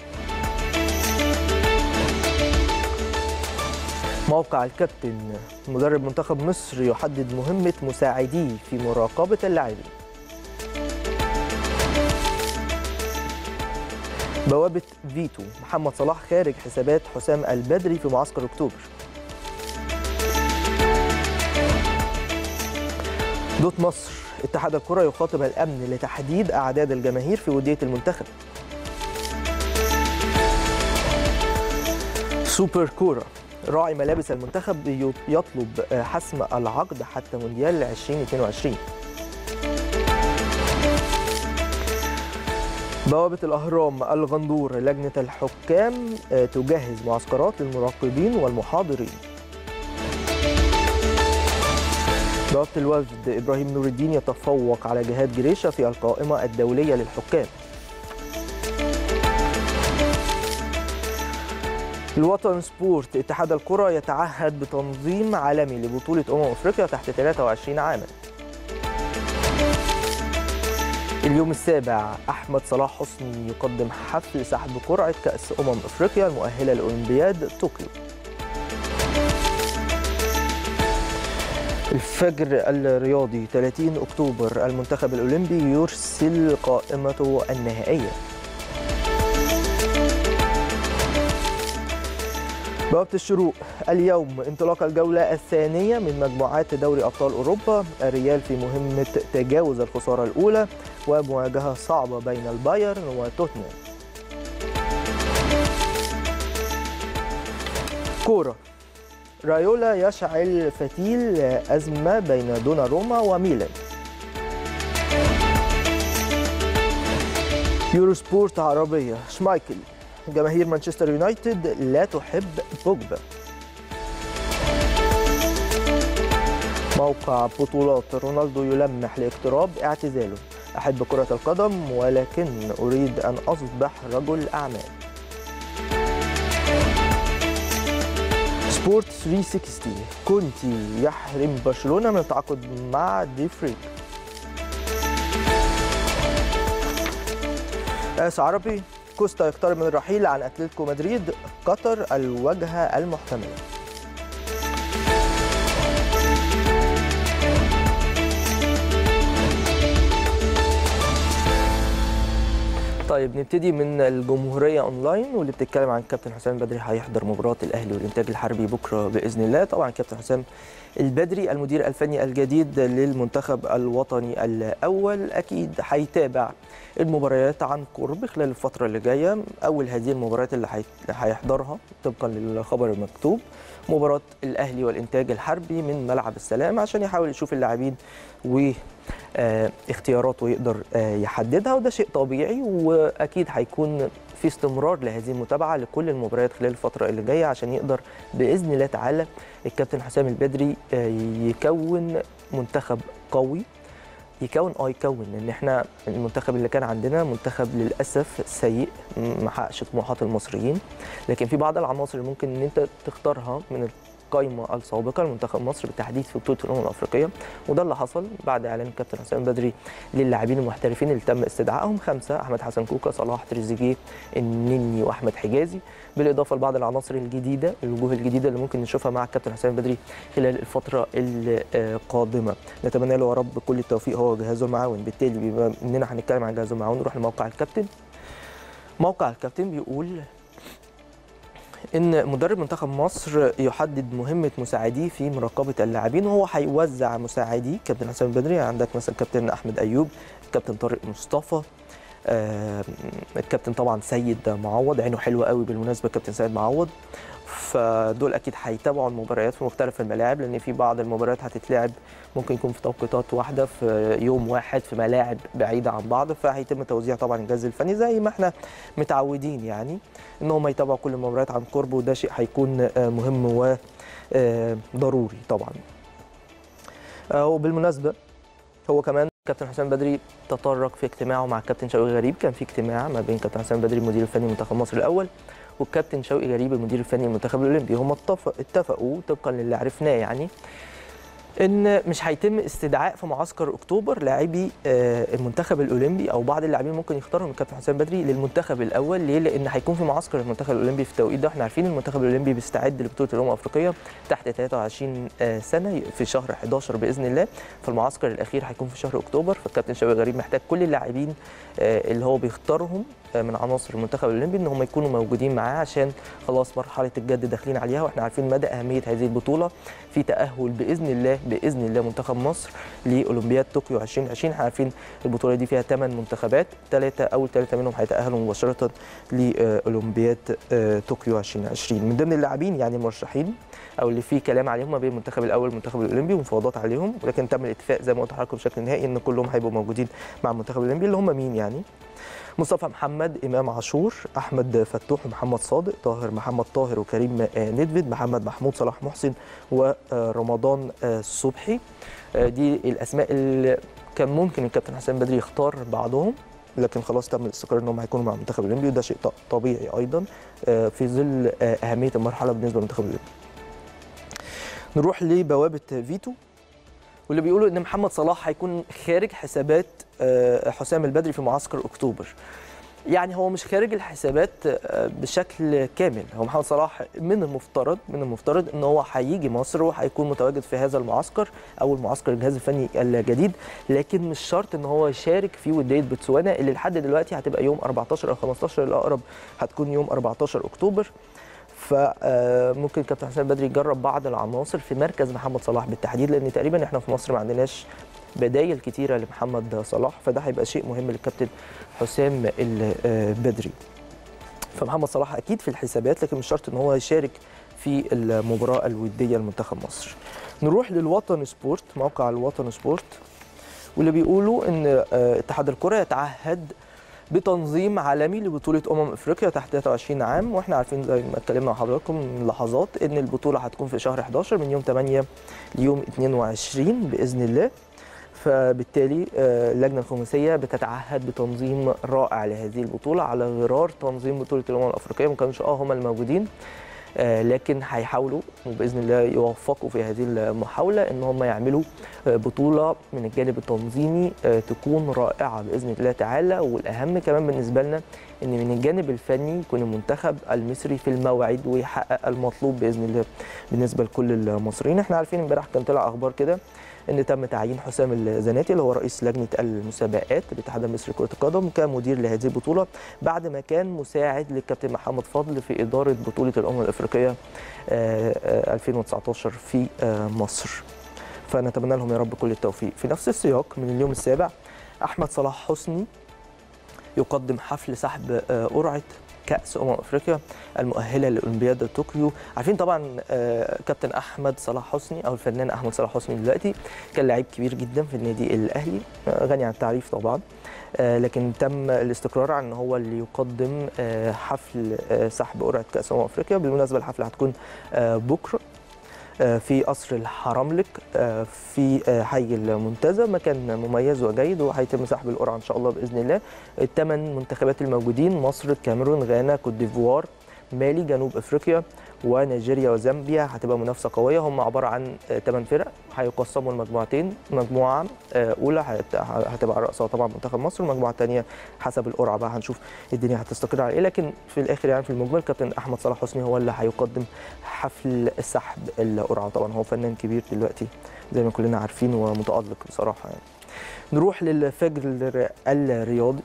موقع الكابتن مدرب منتخب مصر يحدد مهمة مساعديه في مراقبة اللاعبين بوابة فيتو محمد صلاح خارج حسابات حسام البدري في معسكر أكتوبر دوت مصر اتحاد الكرة يخاطب الأمن لتحديد أعداد الجماهير في ودية المنتخب سوبر كورة راعي ملابس المنتخب يطلب حسم العقد حتى مونديال 2022 بوابة الأهرام الغندور لجنة الحكام تجهز معسكرات للمراقبين والمحاضرين بوابة الوفد إبراهيم نور الدين يتفوق على جهاد جريشة في القائمة الدولية للحكام الوطن سبورت اتحاد الكرة يتعهد بتنظيم عالمي لبطولة أمم أفريقيا تحت 23 عاما اليوم السابع أحمد صلاح حسني يقدم حفل سحب قرعة كأس أمم أفريقيا المؤهلة لأولمبياد طوكيو الفجر الرياضي 30 أكتوبر المنتخب الأولمبي يرسل قائمته النهائية بوابة الشروق اليوم انطلاق الجولة الثانية من مجموعات دوري أبطال أوروبا الريال في مهمة تجاوز الخسارة الأولى ومواجهة صعبة بين البايرن وتوتنهام كورة رايولا يشعل فتيل أزمة بين دوناروما وميلان يورو سبورت عربية شمايكل جماهير مانشستر يونايتد لا تحب بوجبا موقع بطولات رونالدو يلمح لاقتراب اعتزاله أحب كرة القدم ولكن أريد أن أصبح رجل أعمال سبورت 360 كونتي يحرم برشلونة من التعاقد مع دي فريك آس عربي كوستا يقترب من الرحيل عن اتلتيكو مدريد قطر الوجهه المحتمله طيب نبتدي من الجمهوريه اونلاين واللي بتتكلم عن كابتن حسام البدري هيحضر مباراه الاهلي والانتاج الحربي بكره باذن الله طبعا كابتن حسام البدري المدير الفني الجديد للمنتخب الوطني الاول اكيد هيتابع المباريات عن قرب خلال الفتره اللي جايه اول هذه المباريات اللي هيحضرها طبقا للخبر المكتوب مباراه الاهلي والانتاج الحربي من ملعب السلام عشان يحاول يشوف اللاعبين و اختياراته يقدر يحددها وده شيء طبيعي واكيد هيكون في استمرار لهذه المتابعه لكل المباريات خلال الفتره اللي جايه عشان يقدر باذن الله تعالى الكابتن حسام البدري يكون منتخب قوي يكون اه يكون لان احنا المنتخب اللي كان عندنا منتخب للاسف سيء ما حققش طموحات المصريين لكن في بعض العناصر اللي ممكن ان انت تختارها من القائمه السابقه لمنتخب مصر بالتحديد في بطوله الامم الافريقيه وده اللي حصل بعد اعلان الكابتن حسام البدري للاعبين المحترفين اللي تم استدعائهم خمسه احمد حسن كوكا صلاح تريزيجيه النني واحمد حجازي بالاضافه لبعض العناصر الجديده الوجوه الجديده اللي ممكن نشوفها مع الكابتن حسام البدري خلال الفتره القادمه نتمنى له يا رب كل التوفيق هو وجهازه المعاون بالتالي بما اننا هنتكلم عن جهازه المعاون نروح لموقع الكابتن موقع الكابتن بيقول ان مدرب منتخب مصر يحدد مهمه مساعديه في مراقبه اللاعبين وهو هيوزع مساعديه كابتن حسام البدري عندك مثلا كابتن احمد ايوب كابتن طارق مصطفى آه الكابتن طبعا سيد معوض عينه حلوه قوي بالمناسبه كابتن سيد معوض فدول اكيد هيتابعوا المباريات في مختلف الملاعب لان في بعض المباريات هتتلعب ممكن يكون في توقيتات واحده في يوم واحد في ملاعب بعيده عن بعض فهيتم توزيع طبعا الجهاز الفني زي ما احنا متعودين يعني ان هم يتابعوا كل المباريات عن قرب وده شيء هيكون مهم وضروري طبعا وبالمناسبه هو كمان كابتن حسام بدري تطرق في اجتماعه مع الكابتن شوقي غريب كان في اجتماع ما بين كابتن حسام بدري المدير الفني لمنتخب مصر الاول والكابتن شوقي غريب المدير الفني للمنتخب الاولمبي هم اتفقوا طبقا للي عرفناه يعني ان مش هيتم استدعاء في معسكر اكتوبر لاعبي آه، المنتخب الاولمبي او بعض اللاعبين ممكن يختاروا من الكابتن حسام بدري للمنتخب الاول ليه؟ لان هيكون في معسكر المنتخب الاولمبي في التوقيت ده احنا عارفين المنتخب الاولمبي بيستعد لبطوله الامم الافريقيه تحت 23 آه، سنه في شهر 11 باذن الله فالمعسكر الاخير هيكون في شهر اكتوبر فالكابتن شوقي غريب محتاج كل اللاعبين آه، اللي هو بيختارهم آه، من عناصر المنتخب الاولمبي ان هم يكونوا موجودين معاه عشان خلاص مرحله الجد داخلين عليها واحنا عارفين مدى اهميه هذه البطوله في تاهل باذن الله باذن الله منتخب مصر لاولمبياد طوكيو 2020 احنا عارفين البطوله دي فيها 8 منتخبات ثلاثه اول ثلاثه منهم هيتاهلوا مباشره لاولمبياد آه، طوكيو 2020 من ضمن اللاعبين يعني المرشحين او اللي فيه كلام عليهم ما بين المنتخب الاول والمنتخب الاولمبي ومفاوضات عليهم ولكن تم الاتفاق زي ما قلت لحضراتكم بشكل نهائي ان كلهم هيبقوا موجودين مع المنتخب الاولمبي اللي هم مين يعني مصطفى محمد امام عاشور احمد فتوح ومحمد صادق طاهر محمد طاهر وكريم آه، ندفد محمد محمود صلاح محسن ورمضان آه، صبحي آه، دي الاسماء اللي كان ممكن الكابتن حسام بدري يختار بعضهم لكن خلاص تم الاستقرار انهم هيكونوا مع المنتخب الاولمبي وده شيء ط- طبيعي ايضا آه، في ظل آه، اهميه المرحله بالنسبه للمنتخب الاولمبي. نروح لبوابه فيتو واللي بيقولوا ان محمد صلاح هيكون خارج حسابات آه، حسام البدري في معسكر اكتوبر يعني هو مش خارج الحسابات آه، بشكل كامل هو محمد صلاح من المفترض من المفترض ان هو هيجي مصر وهيكون متواجد في هذا المعسكر او المعسكر الجهاز الفني الجديد لكن مش شرط ان هو يشارك في وديه بوتسوانا اللي لحد دلوقتي هتبقى يوم 14 او 15 الاقرب هتكون يوم 14 اكتوبر فممكن كابتن حسام بدري يجرب بعض العناصر في مركز محمد صلاح بالتحديد لان تقريبا احنا في مصر ما عندناش بدايل كتيره لمحمد صلاح فده هيبقى شيء مهم للكابتن حسام البدري فمحمد صلاح اكيد في الحسابات لكن مش شرط ان هو يشارك في المباراه الوديه لمنتخب مصر نروح للوطن سبورت موقع الوطن سبورت واللي بيقولوا ان آه، اتحاد الكره يتعهد بتنظيم عالمي لبطوله امم افريقيا تحت 23 عام واحنا عارفين زي ما اتكلمنا مع حضراتكم من لحظات ان البطوله هتكون في شهر 11 من يوم 8 ليوم 22 باذن الله فبالتالي آه، اللجنه الخماسيه بتتعهد بتنظيم رائع لهذه البطوله على غرار تنظيم بطوله الامم الافريقيه ما كانوش اه هم الموجودين آه، لكن هيحاولوا وباذن الله يوفقوا في هذه المحاوله ان هم يعملوا آه، بطوله من الجانب التنظيمي آه، تكون رائعه باذن الله تعالى والاهم كمان بالنسبه لنا ان من الجانب الفني يكون المنتخب المصري في الموعد ويحقق المطلوب باذن الله بالنسبه لكل المصريين احنا عارفين امبارح كان طلع اخبار كده ان تم تعيين حسام الزناتي اللي هو رئيس لجنه المسابقات الاتحاد المصري لكره القدم كمدير لهذه البطوله بعد ما كان مساعد للكابتن محمد فضل في اداره بطوله الامم الافريقيه آه، آه، 2019 في آه، مصر فنتمنى لهم يا رب كل التوفيق في نفس السياق من اليوم السابع احمد صلاح حسني يقدم حفل سحب آه، قرعه كاس امم افريقيا المؤهله لاولمبياد طوكيو عارفين طبعا آه، كابتن احمد صلاح حسني او الفنان احمد صلاح حسني دلوقتي كان لعيب كبير جدا في النادي الاهلي آه، غني عن التعريف طبعا آه، لكن تم الاستقرار على ان هو اللي يقدم آه، حفل آه، سحب قرعه كاس امم افريقيا بالمناسبه الحفله هتكون آه، بكره آه، في قصر الحرملك آه، في آه، حي المنتزه مكان مميز وجيد وهيتم سحب القرعه ان شاء الله باذن الله الثمان منتخبات الموجودين مصر الكاميرون غانا كوت ديفوار مالي جنوب افريقيا ونيجيريا وزامبيا هتبقى منافسه قويه هم عباره عن ثمان فرق هيقسموا المجموعتين مجموعه آه، اولى هت- هتبقى على راسها طبعا منتخب مصر والمجموعه الثانيه حسب القرعه بقى هنشوف الدنيا هتستقر على ايه لكن في الاخر يعني في المجمل كابتن احمد صلاح حسني هو اللي هيقدم حفل سحب القرعه طبعا هو فنان كبير دلوقتي زي ما كلنا عارفين ومتالق بصراحه يعني نروح للفجر الرياضي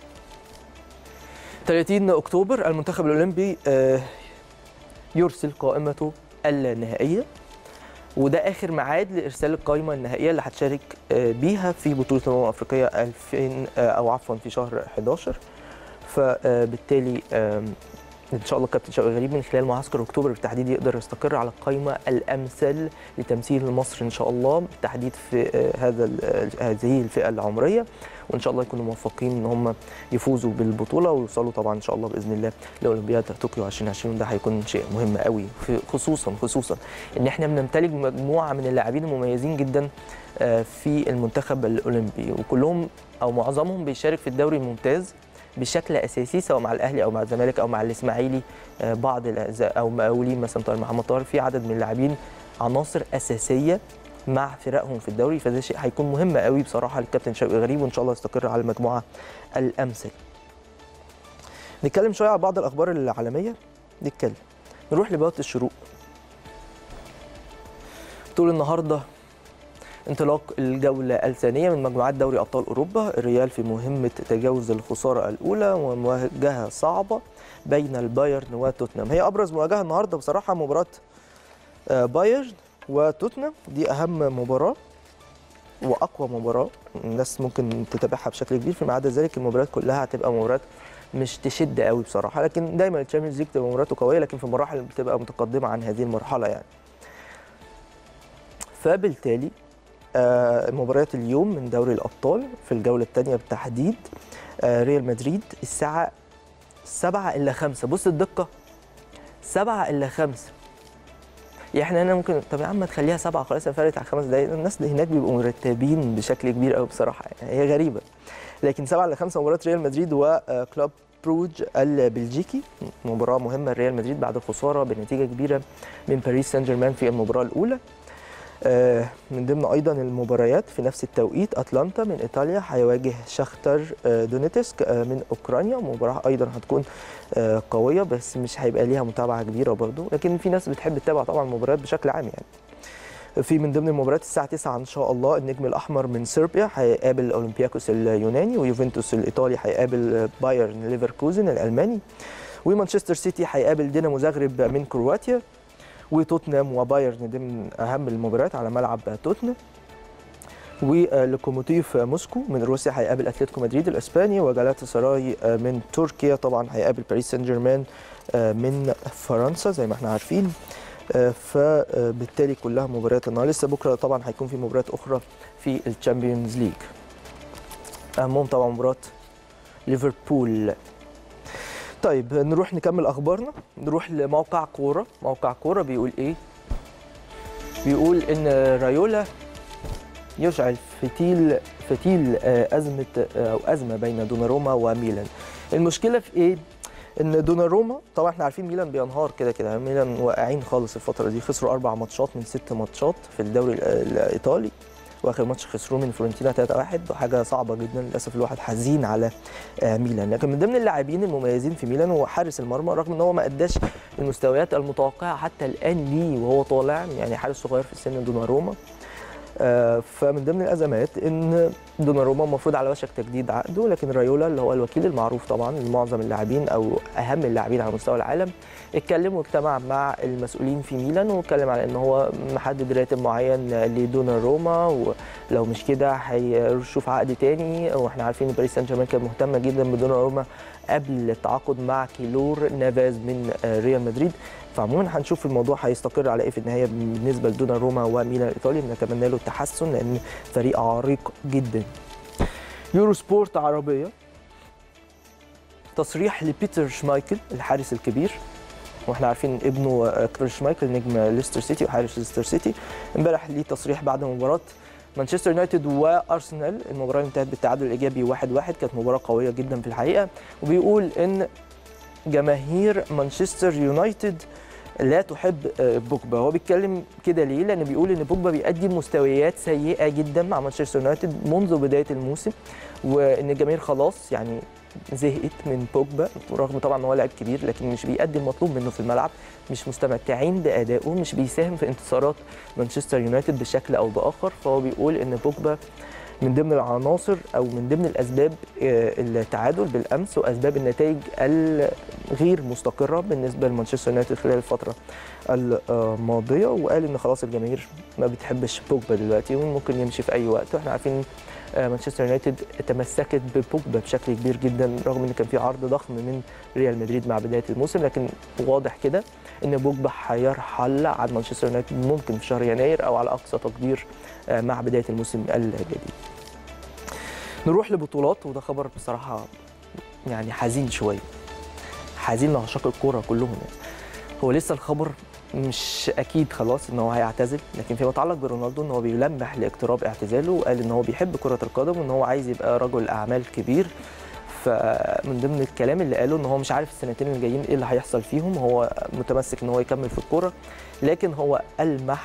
30 اكتوبر المنتخب الاولمبي آه، يرسل قائمته النهائيه وده اخر ميعاد لارسال القائمه النهائيه اللي هتشارك آه، بيها في بطوله الامم الافريقيه 2000 آه، او عفوا في شهر 11 فبالتالي آم، ان شاء الله كابتن شوقي غريب من خلال معسكر اكتوبر بالتحديد يقدر يستقر على القائمه الامثل لتمثيل مصر ان شاء الله بالتحديد في آه، هذا ال- آه، هذه الفئه العمريه وان شاء الله يكونوا موفقين ان هم يفوزوا بالبطوله ويوصلوا طبعا ان شاء الله باذن الله لاولمبياد طوكيو 2020 ده هيكون شيء مهم قوي في خصوصا خصوصا ان احنا بنمتلك مجموعه من اللاعبين المميزين جدا آه، في المنتخب الاولمبي وكلهم او معظمهم بيشارك في الدوري الممتاز بشكل اساسي سواء مع الاهلي او مع الزمالك او مع الاسماعيلي آه، بعض الأز- او مقاولين مثلا طاهر محمد طاهر في عدد من اللاعبين عناصر اساسيه مع فرقهم في الدوري فده شيء هيكون مهم قوي بصراحه للكابتن شوقي غريب وان شاء الله يستقر على المجموعه الامثل نتكلم شويه على بعض الاخبار العالميه نتكلم نروح لبوابه الشروق طول النهارده انطلاق الجولة الثانية من مجموعات دوري أبطال أوروبا الريال في مهمة تجاوز الخسارة الأولى ومواجهة صعبة بين البايرن وتوتنهام هي أبرز مواجهة النهاردة بصراحة مباراة بايرن وتوتنهام دي أهم مباراة وأقوى مباراة الناس ممكن تتابعها بشكل كبير فيما عدا ذلك المباريات كلها هتبقى مباريات مش تشد قوي بصراحة لكن دايما الشامبيونز ليج بتبقى مباراته قوية لكن في مراحل بتبقى متقدمة عن هذه المرحلة يعني فبالتالي آه، مباريات اليوم من دوري الابطال في الجوله الثانيه بالتحديد آه، ريال مدريد الساعه 7 الا 5 بص الدقه 7 الا 5 يعني احنا هنا ممكن طب يا عم تخليها 7 خلاص فرقت على خمس دقايق الناس اللي هناك بيبقوا مرتبين بشكل كبير قوي بصراحه يعني هي غريبه لكن 7 الا 5 مباراه ريال مدريد وكلوب بروج البلجيكي مباراه مهمه لريال مدريد بعد خساره بنتيجه كبيره من باريس سان جيرمان في المباراه الاولى آه، من ضمن ايضا المباريات في نفس التوقيت اتلانتا من ايطاليا هيواجه شختر آه، دونيتسك آه، من اوكرانيا مباراه ايضا هتكون آه، قويه بس مش هيبقى ليها متابعه كبيره برضو لكن في ناس بتحب تتابع طبعا المباريات بشكل عام يعني في من ضمن المباريات الساعه 9 ان شاء الله النجم الاحمر من صربيا هيقابل اولمبياكوس اليوناني ويوفنتوس الايطالي هيقابل بايرن ليفركوزن الالماني ومانشستر سيتي هيقابل دينامو زغرب من كرواتيا وتوتنهام وبايرن دي من اهم المباريات على ملعب توتنهام ولوكوموتيف موسكو من روسيا هيقابل اتلتيكو مدريد الاسباني وجالاتا سراي من تركيا طبعا هيقابل باريس سان جيرمان من فرنسا زي ما احنا عارفين فبالتالي كلها مباريات النهارده لسه بكره طبعا هيكون في مباريات اخرى في الشامبيونز ليج اهمهم طبعا مباراه ليفربول طيب نروح نكمل اخبارنا نروح لموقع كوره موقع كوره بيقول ايه بيقول ان رايولا يشعل فتيل فتيل آه، ازمه آه، او ازمه بين دوناروما وميلان المشكله في ايه ان دوناروما طبعا احنا عارفين ميلان بينهار كده كده ميلان واقعين خالص الفتره دي خسروا اربع ماتشات من ست ماتشات في الدوري ال- الايطالي واخر ماتش خسروه من فلورنتينا 3-1 وحاجه صعبه جدا للاسف الواحد حزين على آه، ميلان لكن من ضمن اللاعبين المميزين في ميلان هو حارس المرمى رغم ان هو ما اداش المستويات المتوقعه حتى الان ليه وهو طالع يعني حارس صغير في السن دوناروما آه، فمن ضمن الازمات ان دوناروما المفروض على وشك تجديد عقده لكن رايولا اللي هو الوكيل المعروف طبعا لمعظم اللاعبين او اهم اللاعبين على مستوى العالم اتكلم واجتمع مع المسؤولين في ميلان واتكلم على ان هو محدد راتب معين لدوناروما ولو مش كده هيشوف عقد تاني واحنا عارفين ان باريس سان جيرمان كانت مهتمه جدا بدوناروما قبل التعاقد مع كيلور نافاز من آه، ريال مدريد فعموما هنشوف الموضوع هيستقر على ايه في النهايه بالنسبه لدوناروما وميلان الايطالي بنتمنى له التحسن لان فريق عريق جدا يورو سبورت عربيه تصريح لبيتر شمايكل الحارس الكبير واحنا عارفين ابنه آه، كريس شمايكل نجم ليستر سيتي وحارس ليستر سيتي امبارح ليه تصريح بعد مباراه مانشستر يونايتد وارسنال المباراه اللي انتهت بالتعادل الايجابي 1-1 واحد واحد. كانت مباراه قويه جدا في الحقيقه وبيقول ان جماهير مانشستر يونايتد لا تحب آه، بوجبا هو بيتكلم كده ليه لان بيقول ان بوجبا بيقدم مستويات سيئه جدا مع مانشستر يونايتد منذ بدايه الموسم وان الجماهير خلاص يعني زهقت من بوجبا رغم طبعا ان هو لاعب كبير لكن مش بيقدم المطلوب منه في الملعب مش مستمتعين بادائه مش بيساهم في انتصارات مانشستر يونايتد بشكل او باخر فهو بيقول ان بوجبا من ضمن العناصر او من ضمن الاسباب آه، التعادل بالامس واسباب النتائج الغير مستقره بالنسبه لمانشستر يونايتد خلال الفتره الماضيه وقال ان خلاص الجماهير ما بتحبش بوجبا دلوقتي وممكن يمشي في اي وقت واحنا عارفين آه، مانشستر يونايتد تمسكت ببوجبا بشكل كبير جدا رغم ان كان في عرض ضخم من ريال مدريد مع بدايه الموسم لكن واضح كده ان بوجبا هيرحل عن مانشستر يونايتد ممكن في شهر يناير او على اقصى تقدير آه، مع بدايه الموسم الجديد. نروح لبطولات وده خبر بصراحه يعني حزين شويه. حزين لعشاق الكوره كلهم يعني. هو لسه الخبر مش اكيد خلاص ان هو هيعتزل لكن فيما يتعلق برونالدو ان هو بيلمح لاقتراب اعتزاله وقال ان هو بيحب كره القدم وان هو عايز يبقى رجل اعمال كبير فمن ضمن الكلام اللي قاله ان هو مش عارف السنتين اللي جايين ايه اللي هيحصل فيهم هو متمسك ان هو يكمل في الكوره لكن هو المح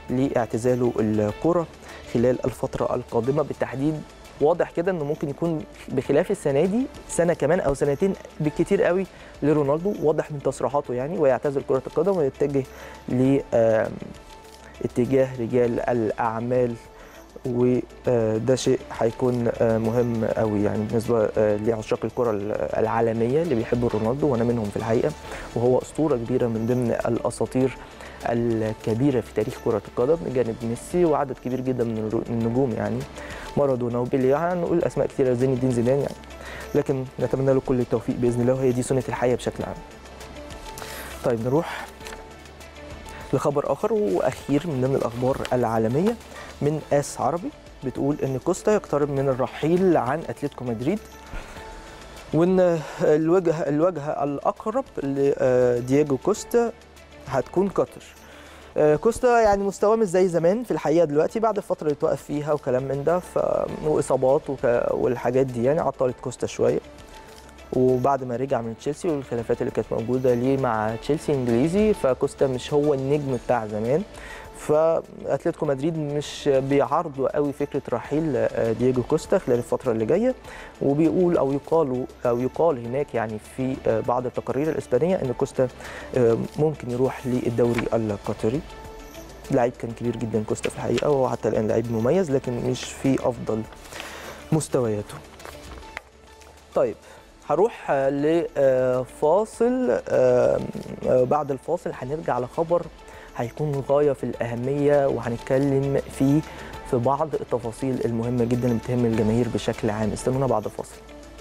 لاعتزاله الكره خلال الفتره القادمه بالتحديد واضح كده انه ممكن يكون بخلاف السنه دي سنه كمان او سنتين بالكتير قوي لرونالدو واضح من تصريحاته يعني ويعتزل كره القدم ويتجه ل آم، اتجاه رجال الاعمال وده شيء هيكون آه، مهم قوي يعني بالنسبه آه، لعشاق الكره العالميه اللي بيحبوا رونالدو وانا منهم في الحقيقه وهو اسطوره كبيره من ضمن الاساطير الكبيره في تاريخ كره القدم بجانب ميسي وعدد كبير جدا من الرو- النجوم يعني مارادونا وبيلي يعني نقول اسماء كثيره زين الدين زيدان يعني لكن نتمنى له كل التوفيق باذن الله وهي دي سنه الحياه بشكل عام. طيب نروح لخبر اخر واخير من ضمن الاخبار العالميه من اس عربي بتقول ان كوستا يقترب من الرحيل عن اتلتيكو مدريد وان الوجهه الوجهه الاقرب لدييجو كوستا هتكون قطر آه، كوستا يعني مستواه مش زي زمان في الحقيقه دلوقتي بعد الفتره اللي توقف فيها وكلام من ده ف... واصابات وك... والحاجات دي يعني عطلت كوستا شويه وبعد ما رجع من تشيلسي والخلافات اللي كانت موجوده ليه مع تشيلسي انجليزي فكوستا مش هو النجم بتاع زمان فاتلتيكو مدريد مش بيعارضوا قوي فكره رحيل آه، دييجو كوستا خلال الفتره اللي جايه وبيقول او يقال او يقال هناك يعني في آه، بعض التقارير الاسبانيه ان كوستا آه، ممكن يروح للدوري القطري لعيب كان كبير جدا كوستا في الحقيقه وهو حتى الان لعيب مميز لكن مش في افضل مستوياته طيب هروح آه، لفاصل آه، آه، بعد الفاصل هنرجع لخبر هيكون غايه في الاهميه وهنتكلم فيه في بعض التفاصيل المهمه جدا اللي بتهم الجماهير بشكل عام استنونا بعد الفاصل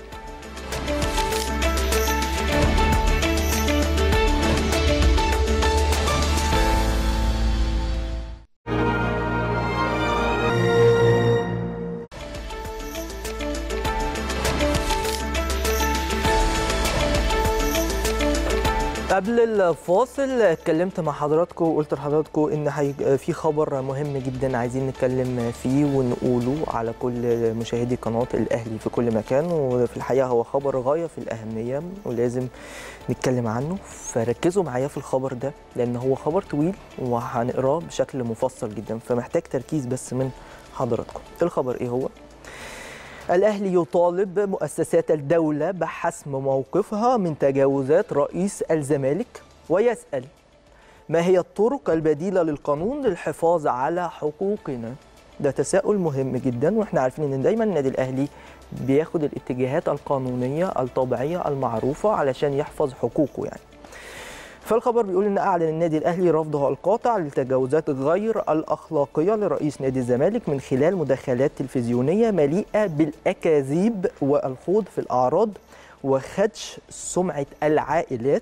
قبل الفاصل اتكلمت مع حضراتكم وقلت لحضراتكم ان هي- في خبر مهم جدا عايزين نتكلم فيه ونقوله على كل مشاهدي قناه الاهلي في كل مكان وفي الحقيقه هو خبر غايه في الاهميه ولازم نتكلم عنه فركزوا معايا في الخبر ده لان هو خبر طويل وهنقراه بشكل مفصل جدا فمحتاج تركيز بس من حضراتكم الخبر ايه هو الأهلي يطالب مؤسسات الدولة بحسم موقفها من تجاوزات رئيس الزمالك ويسأل ما هي الطرق البديلة للقانون للحفاظ على حقوقنا ده تساؤل مهم جدا واحنا عارفين ان دايما النادي الاهلي بياخد الاتجاهات القانونيه الطبيعيه المعروفه علشان يحفظ حقوقه يعني فالخبر بيقول ان اعلن النادي الاهلي رفضه القاطع للتجاوزات غير الاخلاقيه لرئيس نادي الزمالك من خلال مداخلات تلفزيونيه مليئه بالاكاذيب والخوض في الاعراض وخدش سمعه العائلات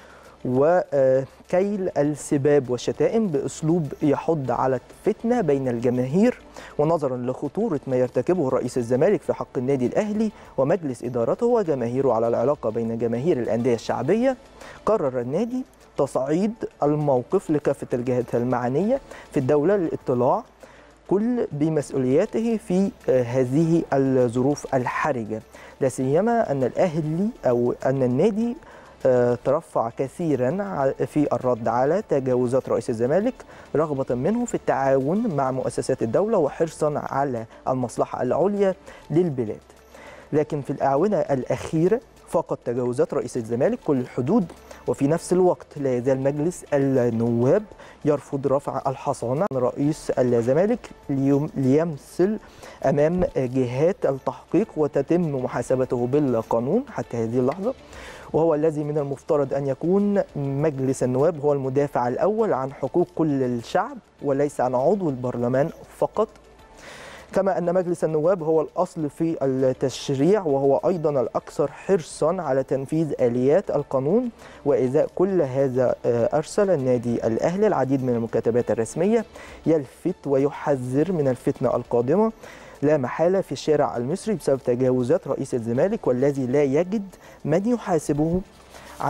وكيل السباب والشتائم باسلوب يحض على الفتنه بين الجماهير ونظرا لخطوره ما يرتكبه رئيس الزمالك في حق النادي الاهلي ومجلس ادارته وجماهيره على العلاقه بين جماهير الانديه الشعبيه قرر النادي تصعيد الموقف لكافه الجهات المعنيه في الدوله للاطلاع كل بمسؤولياته في آه، هذه الظروف الحرجه لا سيما ان الاهلي او ان النادي آه، ترفع كثيرا ع- في الرد على تجاوزات رئيس الزمالك رغبة منه في التعاون مع مؤسسات الدولة وحرصا على المصلحة العليا للبلاد لكن في الآونة الأخيرة فقد تجاوزات رئيس الزمالك كل الحدود وفي نفس الوقت لا يزال مجلس النواب يرفض رفع الحصانة عن رئيس الزمالك ليم- ليمثل أمام جهات التحقيق وتتم محاسبته بالقانون حتى هذه اللحظة وهو الذي من المفترض أن يكون مجلس النواب هو المدافع الأول عن حقوق كل الشعب وليس عن عضو البرلمان فقط كما أن مجلس النواب هو الأصل في التشريع وهو أيضا الأكثر حرصا على تنفيذ آليات القانون وإزاء كل هذا آه، أرسل النادي الأهلي العديد من المكاتبات الرسمية يلفت ويحذر من الفتنة القادمة لا محالة في الشارع المصري بسبب تجاوزات رئيس الزمالك والذي لا يجد من يحاسبه عن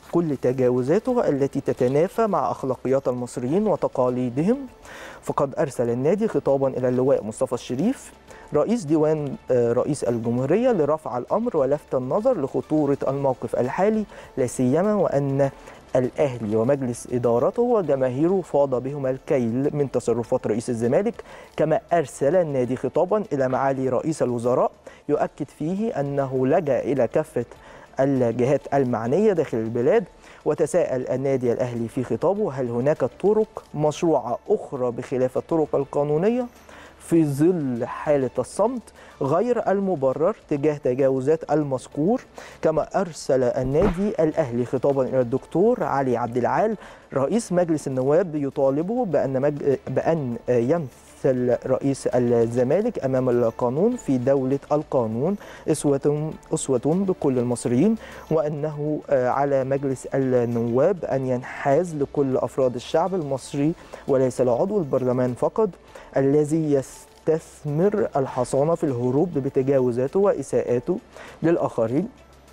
كل تجاوزاته التي تتنافى مع أخلاقيات المصريين وتقاليدهم فقد أرسل النادي خطابا إلى اللواء مصطفى الشريف رئيس ديوان رئيس الجمهورية لرفع الأمر ولفت النظر لخطورة الموقف الحالي لا سيما وأن الأهلي ومجلس إدارته وجماهيره فاض بهم الكيل من تصرفات رئيس الزمالك كما أرسل النادي خطابا إلى معالي رئيس الوزراء يؤكد فيه أنه لجأ إلى كافة الجهات المعنية داخل البلاد وتساءل النادي الأهلي في خطابه هل هناك طرق مشروعة أخرى بخلاف الطرق القانونية في ظل حالة الصمت غير المبرر تجاه تجاوزات المذكور كما أرسل النادي الأهلي خطابا إلى الدكتور علي عبد العال رئيس مجلس النواب يطالبه بأن, مج... بأن يمثل رئيس الزمالك أمام القانون في دولة القانون أسوة, أسوة بكل المصريين وأنه على مجلس النواب أن ينحاز لكل أفراد الشعب المصري وليس لعضو البرلمان فقط الذي يستثمر الحصانة في الهروب بتجاوزاته وإساءاته للآخرين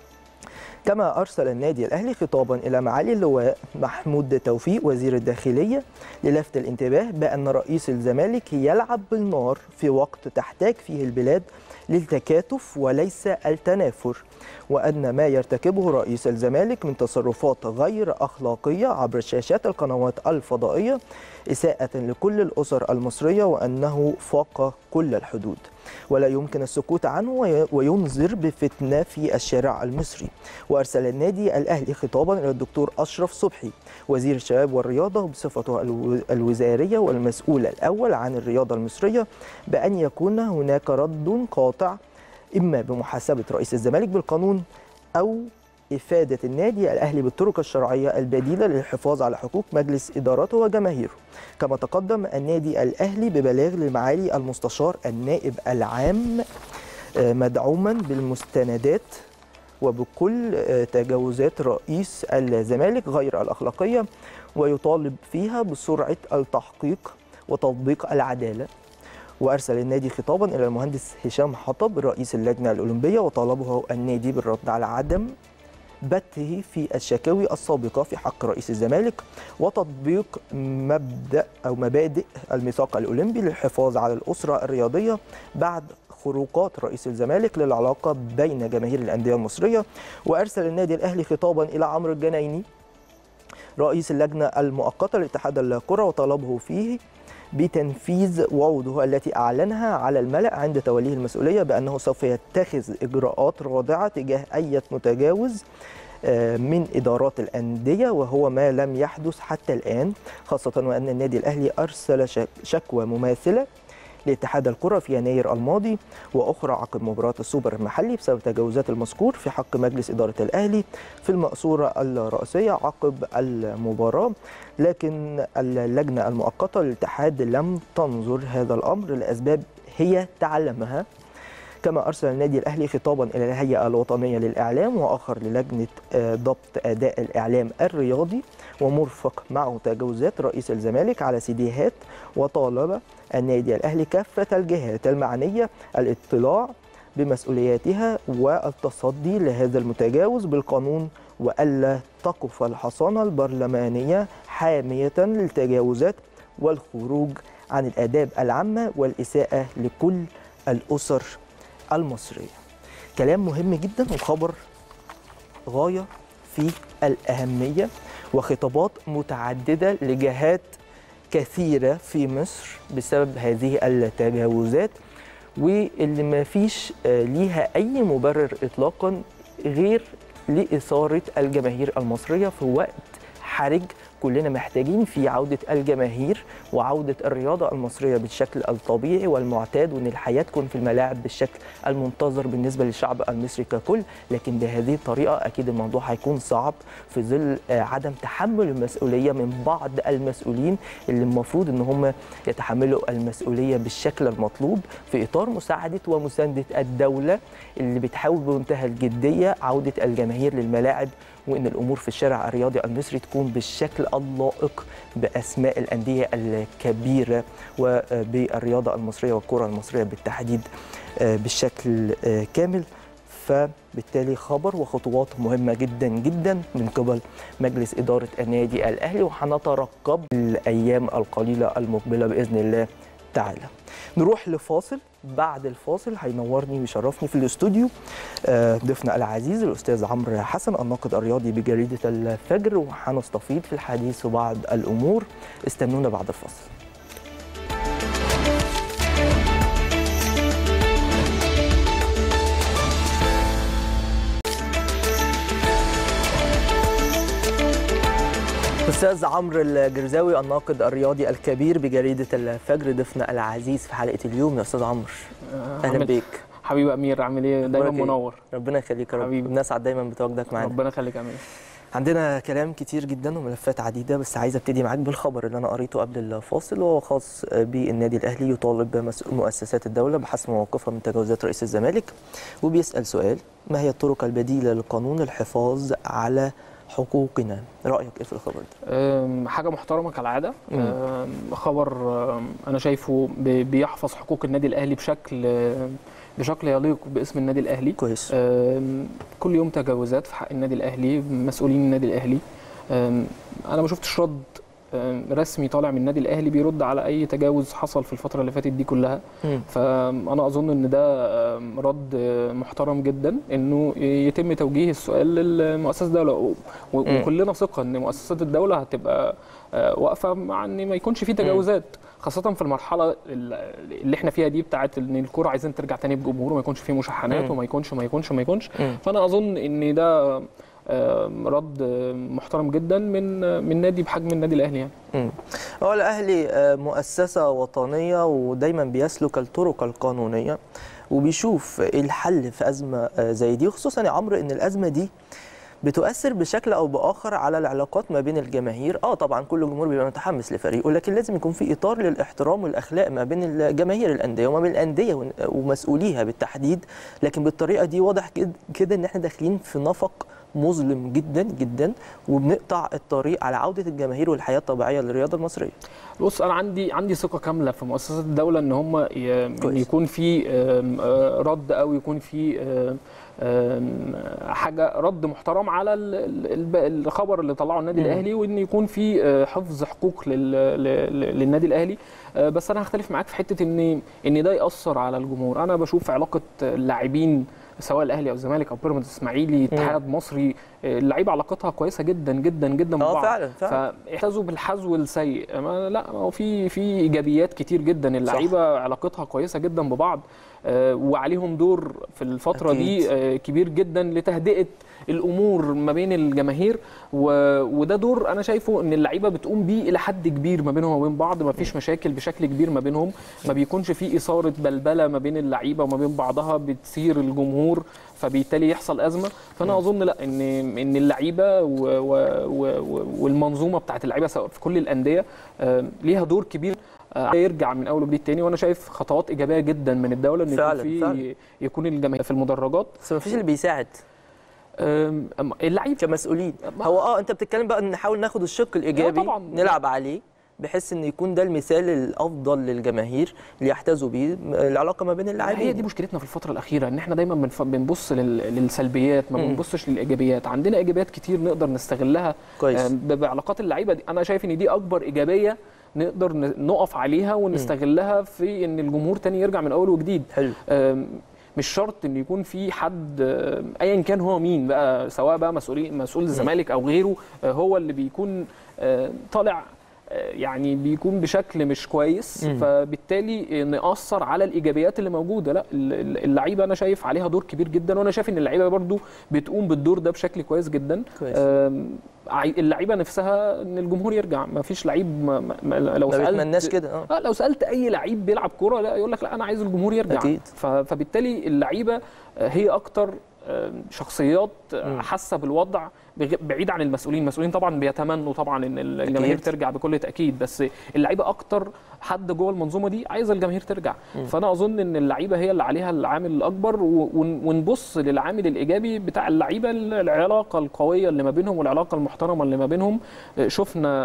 كما أرسل النادي الأهلي خطابا إلى معالي اللواء محمود توفيق وزير الداخلية للفت الانتباه بأن رئيس الزمالك يلعب بالنار في وقت تحتاج فيه البلاد للتكاتف وليس التنافر وأن ما يرتكبه رئيس الزمالك من تصرفات غير أخلاقية عبر شاشات القنوات الفضائية إساءة لكل الأسر المصرية وأنه فاق كل الحدود ولا يمكن السكوت عنه وينذر بفتنة في الشارع المصري وأرسل النادي الأهلي خطابا إلى الدكتور أشرف صبحي وزير الشباب والرياضة بصفته الوزارية والمسؤول الأول عن الرياضة المصرية بأن يكون هناك رد قاطع إما بمحاسبة رئيس الزمالك بالقانون أو إفادة النادي الأهلي بالطرق الشرعية البديلة للحفاظ على حقوق مجلس إدارته وجماهيره كما تقدم النادي الأهلي ببلاغ لمعالي المستشار النائب العام مدعوما بالمستندات وبكل تجاوزات رئيس الزمالك غير الأخلاقية ويطالب فيها بسرعة التحقيق وتطبيق العدالة وارسل النادي خطابا الى المهندس هشام حطب رئيس اللجنه الاولمبيه وطالبه النادي بالرد على عدم بته في الشكاوي السابقه في حق رئيس الزمالك وتطبيق مبدا او مبادئ الميثاق الاولمبي للحفاظ على الاسره الرياضيه بعد خروقات رئيس الزمالك للعلاقه بين جماهير الانديه المصريه وارسل النادي الاهلي خطابا الى عمرو الجنايني رئيس اللجنه المؤقته لاتحاد الكره وطلبه فيه بتنفيذ وعوده التي اعلنها على الملا عند توليه المسؤوليه بانه سوف يتخذ اجراءات رادعه تجاه اي متجاوز من ادارات الانديه وهو ما لم يحدث حتى الان خاصه وان النادي الاهلي ارسل شكوى مماثله لاتحاد الكرة في يناير الماضي وأخرى عقب مباراة السوبر المحلي بسبب تجاوزات المذكور في حق مجلس إدارة الأهلي في المقصورة الرئيسية عقب المباراة لكن اللجنة المؤقتة للاتحاد لم تنظر هذا الأمر لأسباب هي تعلمها كما أرسل النادي الأهلي خطابا إلى الهيئة الوطنية للإعلام وآخر للجنة ضبط أداء الإعلام الرياضي ومرفق معه تجاوزات رئيس الزمالك على سيديهات وطالب النادي الأهلي كافة الجهات المعنية الاطلاع بمسؤولياتها والتصدي لهذا المتجاوز بالقانون وألا تقف الحصانة البرلمانية حامية للتجاوزات والخروج عن الآداب العامة والإساءة لكل الأسر المصرية كلام مهم جدا وخبر غاية في الأهمية وخطابات متعددة لجهات كثيرة في مصر بسبب هذه التجاوزات واللي ما فيش ليها أي مبرر إطلاقا غير لإثارة الجماهير المصرية في وقت حرج كلنا محتاجين في عودة الجماهير وعودة الرياضة المصرية بالشكل الطبيعي والمعتاد وأن الحياة تكون في الملاعب بالشكل المنتظر بالنسبة للشعب المصري ككل لكن بهذه الطريقة أكيد الموضوع هيكون صعب في ظل عدم تحمل المسؤولية من بعض المسؤولين اللي المفروض أن هم يتحملوا المسؤولية بالشكل المطلوب في إطار مساعدة ومساندة الدولة اللي بتحاول بمنتهى الجدية عودة الجماهير للملاعب وان الامور في الشارع الرياضي المصري تكون بالشكل اللائق باسماء الانديه الكبيره وبالرياضه المصريه والكره المصريه بالتحديد بالشكل كامل فبالتالي خبر وخطوات مهمه جدا جدا من قبل مجلس اداره النادي الاهلي وهنترقب الايام القليله المقبله باذن الله تعالى نروح لفاصل بعد الفاصل هينورني ويشرفني في الاستوديو آه، ضيفنا العزيز الاستاذ عمرو حسن الناقد الرياضي بجريده الفجر وهنستفيض في الحديث في بعض الامور استنونا بعد الفاصل استاذ عمرو الجرزاوي الناقد الرياضي الكبير بجريده الفجر ضيفنا العزيز في حلقه اليوم يا استاذ عمرو اهلا عامل- بيك حبيبي امير عامل ايه دايما أخبارك إيه؟ منور ربنا يخليك يا رب حبيبي. بنسعد دايما بتواجدك معانا ربنا يخليك يا امير عندنا كلام كتير جدا وملفات عديده بس عايز ابتدي معاك بالخبر اللي انا قريته قبل الفاصل وهو خاص بالنادي الاهلي يطالب بمس- مؤسسات الدوله بحسم موقفها من تجاوزات رئيس الزمالك وبيسال سؤال ما هي الطرق البديله لقانون الحفاظ على حقوقنا رايك ايه في الخبر ده أم، حاجه محترمه كالعاده مم. أم، خبر أم، انا شايفه بي- بيحفظ حقوق النادي الاهلي بشكل بشكل يليق باسم النادي الاهلي كويس أم، كل يوم تجاوزات في حق النادي الاهلي مسؤولين النادي الاهلي أم، انا ما شفتش رد أم، رسمي طالع من النادي الاهلي بيرد على اي تجاوز حصل في الفتره اللي فاتت دي كلها مم. فانا اظن ان ده أم، رد محترم جدا انه يتم توجيه السؤال لمؤسسه الدوله و- و- مم. وكلنا ثقه ان مؤسسات الدوله هتبقى آه، واقفه مع ان ما يكونش في تجاوزات خاصه في المرحله ال- اللي احنا فيها دي بتاعت ان الكوره عايزين ترجع تاني بجمهور وما يكونش فيه مشحنات مم. وما يكونش ما يكونش ما يكونش مم. فانا اظن ان ده آه، رد آه، محترم جدا من آه، من نادي بحجم النادي الاهلي يعني مم. هو الاهلي آه، مؤسسه وطنيه ودايما بيسلك الطرق القانونيه وبيشوف ايه الحل في ازمه آه، زي دي خصوصا يا عمرو ان الازمه دي بتؤثر بشكل او باخر على العلاقات ما بين الجماهير اه طبعا كل جمهور بيبقى متحمس لفريقه لكن لازم يكون في اطار للاحترام والاخلاق ما بين الجماهير الانديه وما بين الانديه ون- ومسؤوليها بالتحديد لكن بالطريقه دي واضح كد- كده ان احنا داخلين في نفق مظلم جدا جدا وبنقطع الطريق على عوده الجماهير والحياه الطبيعيه للرياضه المصريه بص انا عندي عندي ثقه كامله في مؤسسات الدوله ان هم ي- إن كويس. يكون في آم، آه، رد او يكون في آم، آم، حاجه رد محترم على ال- ال- ال- الخبر اللي طلعه النادي مم. الاهلي وان يكون في آه، حفظ حقوق لل- ل- للنادي الاهلي آه، بس انا هختلف معاك في حته ان ان ده ياثر على الجمهور انا بشوف علاقه اللاعبين سواء الاهلي او الزمالك او بيراميدز اسماعيلي اتحاد مصري آه، اللعيبه علاقتها كويسه جدا جدا جدا اه ببعض فعلا فعلا فاحتزوا بالحذو السيء ما لا ما هو في في ايجابيات كتير جدا اللعيبه علاقتها كويسه جدا ببعض آه، وعليهم دور في الفتره أكيد. دي آه، كبير جدا لتهدئه الامور ما بين الجماهير و- وده دور انا شايفه ان اللعيبه بتقوم بيه الى حد كبير ما بينهم وبين بعض ما فيش مشاكل بشكل كبير ما بينهم ما بيكونش في اثاره بلبله ما بين اللعيبه وما بين بعضها بتثير الجمهور فبالتالي يحصل ازمه فانا اظن لا ان ان اللعيبه و و و والمنظومه بتاعت اللعيبه سواء في كل الانديه آه، ليها دور كبير آه، يرجع من اول وجديد تاني وانا شايف خطوات ايجابيه جدا من الدوله ان فعلاً، يكون فعلاً. في يكون الجماهير في المدرجات بس ما فيش اللي بيساعد آم، أما اللعيب كمسؤولين ما- هو اه انت بتتكلم بقى ان نحاول ناخد الشق الايجابي طبعاً. نلعب عليه بحيث ان يكون ده المثال الافضل للجماهير اللي يحتذوا بيه العلاقه ما بين اللاعبين هي دي مشكلتنا في الفتره الاخيره ان احنا دايما بنف- بنبص لل- للسلبيات ما مم. بنبصش للايجابيات عندنا ايجابيات كتير نقدر نستغلها كويس آم، ب- بعلاقات اللعيبه دي انا شايف ان دي اكبر ايجابيه نقدر ن- نقف عليها ونستغلها في ان الجمهور تاني يرجع من اول وجديد حلو آم، مش شرط ان يكون في حد آم، ايا كان هو مين بقى سواء بقى مسؤول مسؤول الزمالك او غيره آه، هو اللي بيكون آه، طالع آه، يعني بيكون بشكل مش كويس مم. فبالتالي نأثر على الايجابيات اللي موجوده لا ال- ال- اللعيبه انا شايف عليها دور كبير جدا وانا شايف ان اللعيبه برضو بتقوم بالدور ده بشكل كويس جدا كويس آم، عاي- اللعيبه نفسها ان الجمهور يرجع ما فيش لعيب ما ما ما- لو ما سالت بيتمناش كده اه اه لو سالت اي لعيب بيلعب كوره لا يقول لك لا انا عايز الجمهور يرجع أكيد. ف- فبالتالي اللعيبه آه، هي اكتر آه، شخصيات آه، مم. حاسه بالوضع بغ- بعيد عن المسؤولين المسؤولين طبعا بيتمنوا طبعا ان الجماهير أكيد. ترجع بكل تاكيد بس اللعيبه اكتر حد جوه المنظومه دي عايزه الجماهير ترجع مم. فانا اظن ان اللعيبه هي اللي عليها العامل الاكبر و- ون- ونبص للعامل الايجابي بتاع اللعيبه العلاقه القويه اللي ما بينهم والعلاقه المحترمه اللي ما بينهم آه، شفنا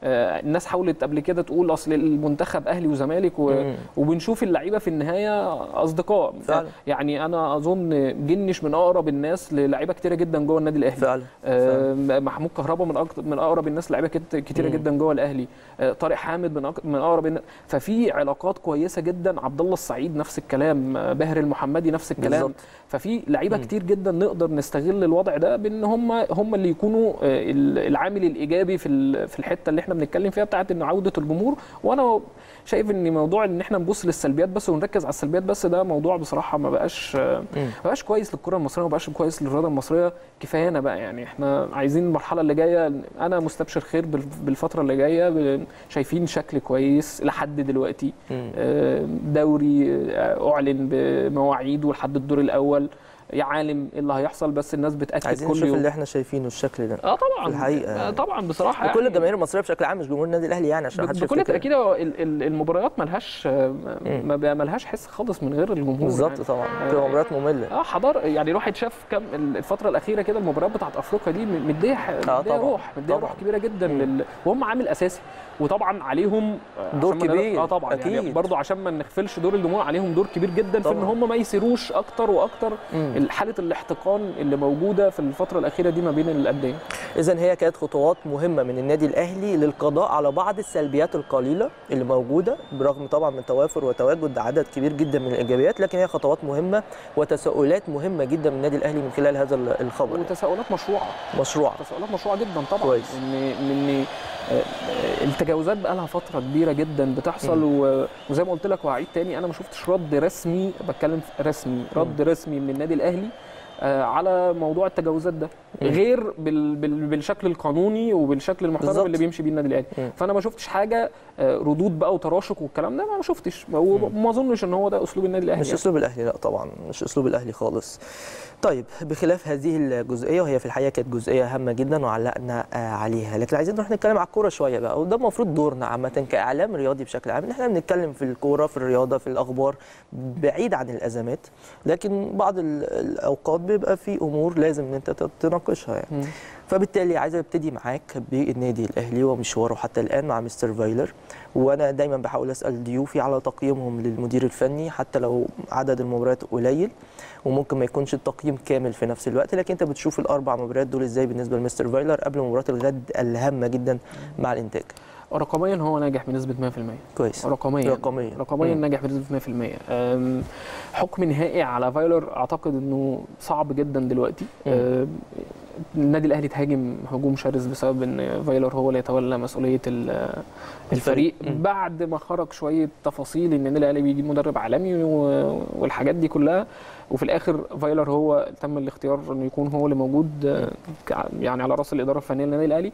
آه، الناس حاولت قبل كده تقول اصل المنتخب اهلي وزمالك و... مم. وبنشوف اللعيبه في النهايه اصدقاء فعلا. يعني انا اظن جنش من اقرب الناس للعيبه كتيره جدا جوه النادي الاهلي فعلا آه، محمود كهربا من أكتر من اقرب الناس لعيبه كت- كتيره مم. جدا جوه الاهلي آه، طارق حامد من أك- من اقرب الناس ففي علاقات كويسه جدا عبد الله السعيد نفس الكلام آه، باهر المحمدي نفس الكلام بالظبط. ففي لعيبه مم. كتير جدا نقدر نستغل الوضع ده بان هم هم اللي يكونوا آه، ال- العامل الايجابي في ال- في الحته اللي احنا بنتكلم فيها بتاعت ان عوده الجمهور وانا شايف ان موضوع ان احنا نبص للسلبيات بس ونركز على السلبيات بس ده موضوع بصراحه ما بقاش آه، مم. ما بقاش كويس للكره المصريه ما بقاش كويس للرياضه المصريه كفايانا بقى يعني احنا عايزين المرحله اللي جايه انا مستبشر خير بال- بالفتره اللي جايه ب- شايفين شكل كويس لحد دلوقتي مم. آه، دوري آه، اعلن بمواعيد ولحد الدور الاول يا عالم ايه اللي هيحصل بس الناس بتاكد عايزين كل نشوف يوم اللي احنا شايفينه الشكل ده اه طبعا في الحقيقة آه يعني. طبعا بصراحه وكل يعني الجماهير المصريه بشكل عام مش جمهور النادي الاهلي يعني عشان محدش بكل يفتكر. تاكيد هو ال- ال- المباريات ملهاش آه، ما بقى ملهاش حس خالص من غير الجمهور بالظبط يعني. طبعا آه، بتبقى مباريات ممله اه حضر يعني الواحد شاف كم الفتره الاخيره كده المباريات بتاعت افريقيا دي مديه مديه طبعاً، روح مديه طبعاً. روح كبيره جدا مم. لل... وهم عامل اساسي وطبعا عليهم آه، دور عشان ما- كبير، اه طبعا يعني أكيد. برضه عشان ما نغفلش دور الجمهور عليهم دور كبير جدا في ان طبعاً. هم ما يسيروش اكتر واكتر مم. حاله الاحتقان اللي موجوده في الفتره الاخيره دي ما بين الانديه اذا هي كانت خطوات مهمه من النادي الاهلي للقضاء على بعض السلبيات القليله اللي موجوده برغم طبعا من توافر وتواجد عدد كبير جدا من الايجابيات لكن هي خطوات مهمه وتساؤلات مهمه جدا من النادي الاهلي من خلال هذا الخبر وتساؤلات مشروعه مشروع تساؤلات مشروعه جدا طبعا كويس. ان ان آه، آه، التجاوزات بقى لها فتره كبيره جدا بتحصل و- وزي ما قلت لك وهعيد تاني انا ما شفتش رد رسمي بتكلم في رسمي رد رسمي من النادي الاهلي آه، على موضوع التجاوزات ده مم. غير بال بال بالشكل القانوني وبالشكل المحترم بالظبط. اللي بيمشي بيه النادي الاهلي مم. فانا ما شفتش حاجه آه، ردود بقى وتراشق والكلام ده ما شفتش وما اظنش ان هو ده اسلوب النادي الاهلي مش يعني. اسلوب الاهلي لا طبعا مش اسلوب الاهلي خالص طيب بخلاف هذه الجزئيه وهي في الحقيقه كانت جزئيه هامه جدا وعلقنا آه، عليها لكن عايزين نروح نتكلم على الكوره شويه بقى وده المفروض دورنا عامه كاعلام رياضي بشكل عام ان احنا بنتكلم في الكوره في الرياضه في الاخبار بعيد عن الازمات لكن بعض ال- الاوقات بيبقى في امور لازم ان انت تناقشها يعني مم. فبالتالي عايز ابتدي معاك بالنادي الاهلي ومشواره حتى الان مع مستر فايلر وانا دايما بحاول اسال ضيوفي على تقييمهم للمدير الفني حتى لو عدد المباريات قليل وممكن ما يكونش التقييم كامل في نفس الوقت لكن انت بتشوف الاربع مباريات دول ازاي بالنسبه لمستر فايلر قبل مباراه الغد الهامه جدا مع الانتاج رقميا هو ناجح بنسبه 100% كويس رقميا رقميا رقميا مم. ناجح بنسبه 100% أم، حكم نهائي على فايلر اعتقد انه صعب جدا دلوقتي مم. أم، النادي الاهلي تهاجم هجوم شرس بسبب ان فايلر هو اللي يتولى مسؤوليه ال- الفريق مم. بعد ما خرج شويه تفاصيل ان النادي الاهلي بيجيب مدرب عالمي و- والحاجات دي كلها وفي الاخر فايلر هو تم الاختيار انه يكون هو اللي موجود أه، كع- يعني على راس الاداره الفنيه للنادي الاهلي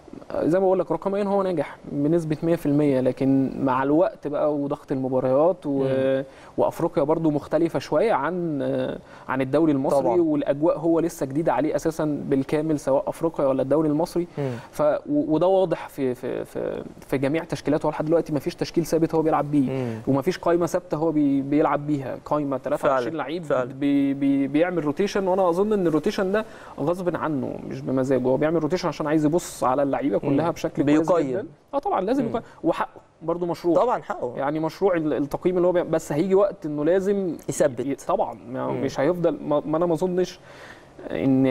زي ما بقول لك رقميا هو ناجح بنسبه 100% لكن مع الوقت بقى وضغط المباريات و... مم. وافريقيا برضو مختلفه شويه عن عن الدوري المصري طبعاً. والاجواء هو لسه جديده عليه اساسا بالكامل سواء افريقيا ولا الدوري المصري مم. ف... و- وده واضح في في في, في جميع تشكيلاته لحد دلوقتي ما فيش تشكيل ثابت هو بيلعب بيه مم. وما فيش قائمه ثابته هو بي... بيلعب بيها قائمه 23 فعلاً، لعيب فعلاً. بي... بي... بيعمل روتيشن وانا اظن ان الروتيشن ده غصب عنه مش بمزاجه هو بيعمل روتيشن عشان عايز يبص على اللعيبه كلها مم. بشكل كويس بيقيم. جدا اه طبعا لازم مم. يقيم وحقه برضه مشروع طبعا حقه يعني مشروع ال- التقييم اللي هو بيعمل بس هيجي وقت انه لازم ي- يثبت طبعا ما- مم. مش هيفضل ما ما انا ما اظنش ان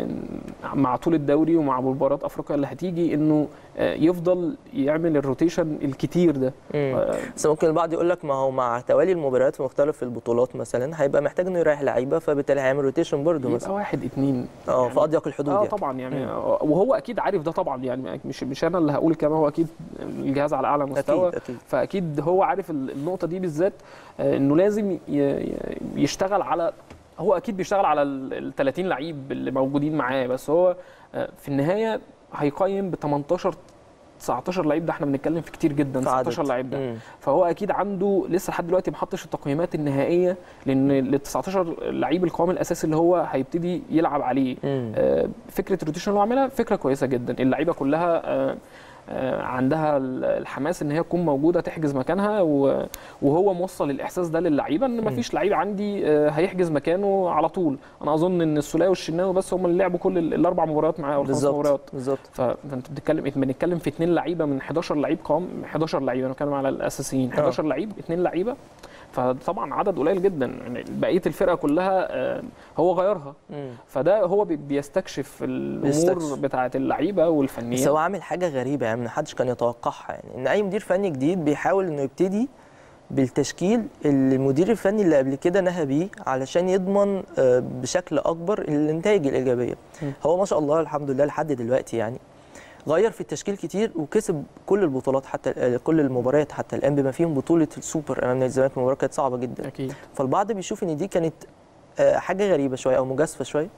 مع طول الدوري ومع مباريات افريقيا اللي هتيجي انه يفضل يعمل الروتيشن الكتير ده مم. بس ممكن البعض يقول لك ما هو مع توالي المباريات في مختلف البطولات مثلا هيبقى محتاج انه يريح لعيبه فبالتالي هيعمل روتيشن برضه يبقى مثلا واحد اتنين اه يعني- في اضيق الحدود اه يعني. طبعا يعني مم. آه، وهو اكيد عارف ده طبعا يعني مش مش انا اللي هقول الكلام هو اكيد الجهاز على اعلى مستوى اكيد اكيد فاكيد هو عارف ال- النقطه دي بالذات آه، انه لازم ي- ي- يشتغل على هو اكيد بيشتغل على ال 30 لعيب اللي موجودين معاه بس هو آه، في النهايه هيقيم ب 18 19 لعيب ده احنا بنتكلم في كتير جدا في عدد. 19 لعيب ده مم. فهو اكيد عنده لسه لحد دلوقتي ما حطش التقييمات النهائيه لان ال 19 لعيب القوام الاساسي اللي هو هيبتدي يلعب عليه مم. آه، فكره الروتيشن اللي هو عاملها فكره كويسه جدا اللعيبه كلها آه، آه، عندها ال- الحماس ان هي تكون موجوده تحجز مكانها و- وهو موصل الاحساس ده للعيبه ان مفيش لعيب عندي آه، هيحجز مكانه على طول انا اظن ان السوليه والشناوي بس هم اللي لعبوا كل ال- الاربع مباريات معاه او الخمس مباريات بالظبط بالظبط ف- فانت بتتكلم بنتكلم في اثنين لعيبه من 11 لعيب قام 11 لعيبه انا بتكلم على الاساسيين 11 لعيب اثنين لعيبه فطبعا عدد قليل جدا يعني بقيه الفرقه كلها آه، هو غيرها مم. فده هو بي- بيستكشف الامور بيستكشف. بتاعه اللعيبه بس والفنيات هو عامل حاجه غريبه يعني محدش كان يتوقعها يعني ان اي مدير فني جديد بيحاول انه يبتدي بالتشكيل اللي المدير الفني اللي قبل كده نهى بيه علشان يضمن آه، بشكل اكبر النتائج الايجابيه م. هو ما شاء الله الحمد لله لحد دلوقتي يعني غير في التشكيل كتير وكسب كل البطولات حتى آه، كل المباريات حتى الان بما فيهم بطوله السوبر امام نادي الزمالك المباراه كانت صعبه جدا اكيد فالبعض بيشوف ان دي كانت آه، حاجه غريبه شويه او مجازفه شويه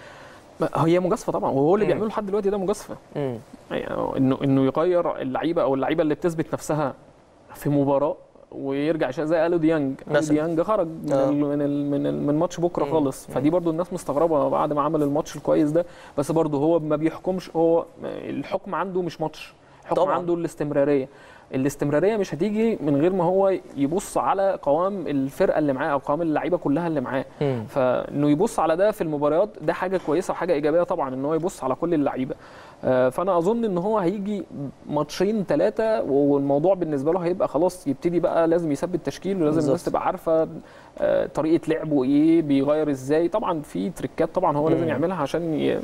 هي مجازفه طبعا وهو اللي مم. بيعمله لحد دلوقتي ده مجازفه مم. يعني انه انه يغير اللعيبه او اللعيبه اللي بتثبت نفسها في مباراه ويرجع شيء زي الو ديانج الو مثلا. ديانج خرج من آه. ال من ال من, ال من ماتش بكره مم. خالص مم. فدي برضو الناس مستغربه بعد ما عمل الماتش الكويس ده بس برضو هو ما بيحكمش هو الحكم عنده مش ماتش الحكم طبعاً. عنده الاستمراريه الاستمراريه مش هتيجي من غير ما هو يبص على قوام الفرقه اللي معاه او قوام اللعيبه كلها اللي معاه مم. فانه يبص على ده في المباريات ده حاجه كويسه وحاجه ايجابيه طبعا ان هو يبص على كل اللعيبه آه، فانا اظن ان هو هيجي ماتشين ثلاثه والموضوع بالنسبه له هيبقى خلاص يبتدي بقى لازم يثبت تشكيل ولازم الناس بالظبط. تبقى عارفه آه، طريقه لعبه ايه بيغير ازاي طبعا في تريكات طبعا هو لازم مم. يعملها عشان ي... آه،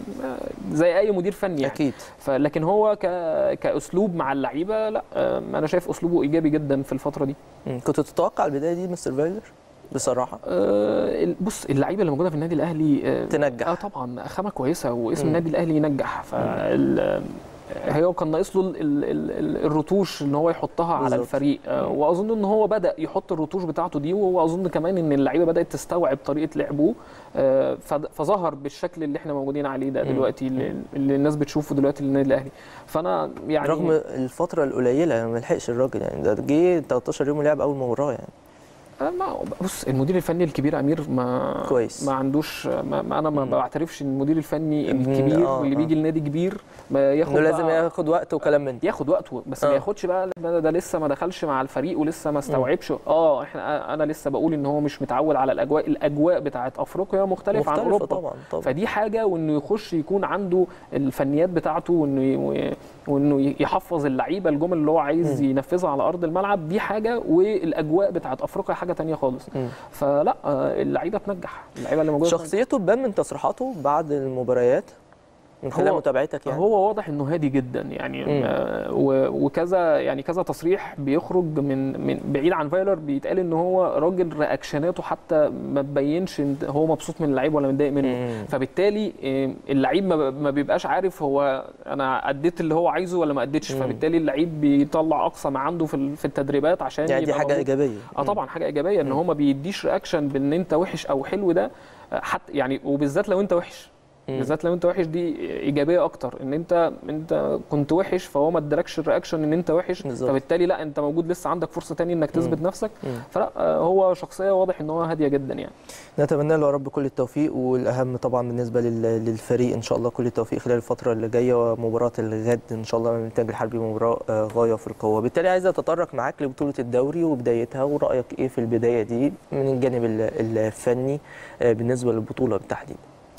زي اي مدير فني يعني اكيد فلكن هو ك... كاسلوب مع اللعيبه لا آه، انا شايف اسلوبه ايجابي جدا في الفتره دي مم. كنت تتوقع البدايه دي مستر فايلر بصراحه آه، ال- بص اللعيبه اللي موجوده في النادي الاهلي آه، تنجح. اه طبعا خامه كويسه واسم مم. النادي الاهلي ينجح فال هو كان ناقص له ال- ال- ال- الرتوش ان هو يحطها على بالظبط. الفريق آه، واظن ان هو بدا يحط الرتوش بتاعته دي واظن كمان ان اللعيبه بدات تستوعب طريقه لعبه آه، فد- فظهر بالشكل اللي احنا موجودين عليه ده مم. دلوقتي اللي, اللي الناس بتشوفه دلوقتي للنادي الاهلي فانا يعني رغم الفتره القليله ما لحقش الراجل يعني ده جه 13 يوم ولعب اول مباراه يعني آه، ما بص المدير الفني الكبير امير ما كويس. ما عندوش ما, ما انا ما مم. بعترفش ان المدير الفني مم، الكبير آه، واللي آه. بيجي النادي كبير ما ياخد انه لازم بقى- ياخد وقت وكلام من ده ياخد وقته بس آه. ما ياخدش بقى ده, ده لسه ما دخلش مع الفريق ولسه ما استوعبش اه احنا انا لسه بقول ان هو مش متعود على الاجواء الاجواء بتاعت افريقيا مختلفه عن مختلفه اوروبا طبعا طبعا فدي حاجه وانه يخش يكون عنده الفنيات بتاعته وانه ي- وانه يحفظ اللعيبه الجمل اللي هو عايز مم. ينفذها على ارض الملعب دي حاجه والاجواء بتاعت افريقيا حاجه تانية خالص مم. فلا آه، اللعيبه تنجح اللعيبه اللي موجوده تنجح. شخصيته تبان من تصريحاته بعد المباريات من خلال هو- متابعتك يعني هو واضح انه هادي جدا يعني مم. آه، و- وكذا يعني كذا تصريح بيخرج من من بعيد عن فايلر بيتقال ان هو راجل رياكشناته حتى ما تبينش إن هو مبسوط من اللعيب ولا متضايق منه مم. فبالتالي آه، اللعيب ما ما بيبقاش عارف هو انا اديت اللي هو عايزه ولا ما اديتش مم. فبالتالي اللعيب بيطلع اقصى ما عنده في ال- في التدريبات عشان يعني دي يبقى حاجه موجود. ايجابيه اه طبعا حاجه ايجابيه ان مم. هو ما بيديش رياكشن بان انت وحش او حلو ده آه، حتى يعني وبالذات لو انت وحش مم. بالذات لو انت وحش دي ايجابيه اكتر ان انت انت كنت وحش فهو ما ادالكش الرياكشن ان انت وحش بالظبط. فبالتالي لا انت موجود لسه عندك فرصه تانية انك تثبت نفسك مم. فلا آه، هو شخصيه واضح ان هو هاديه جدا يعني نتمنى له يا رب كل التوفيق والاهم طبعا بالنسبه لل- للفريق ان شاء الله كل التوفيق خلال الفتره اللي جايه ومباراه الغد ان شاء الله من الانتاج الحربي مباراه آه، غايه في القوه بالتالي عايز اتطرق معاك لبطوله الدوري وبدايتها ورايك ايه في البدايه دي من الجانب ال- الفني آه، بالنسبه للبطوله بالتحديد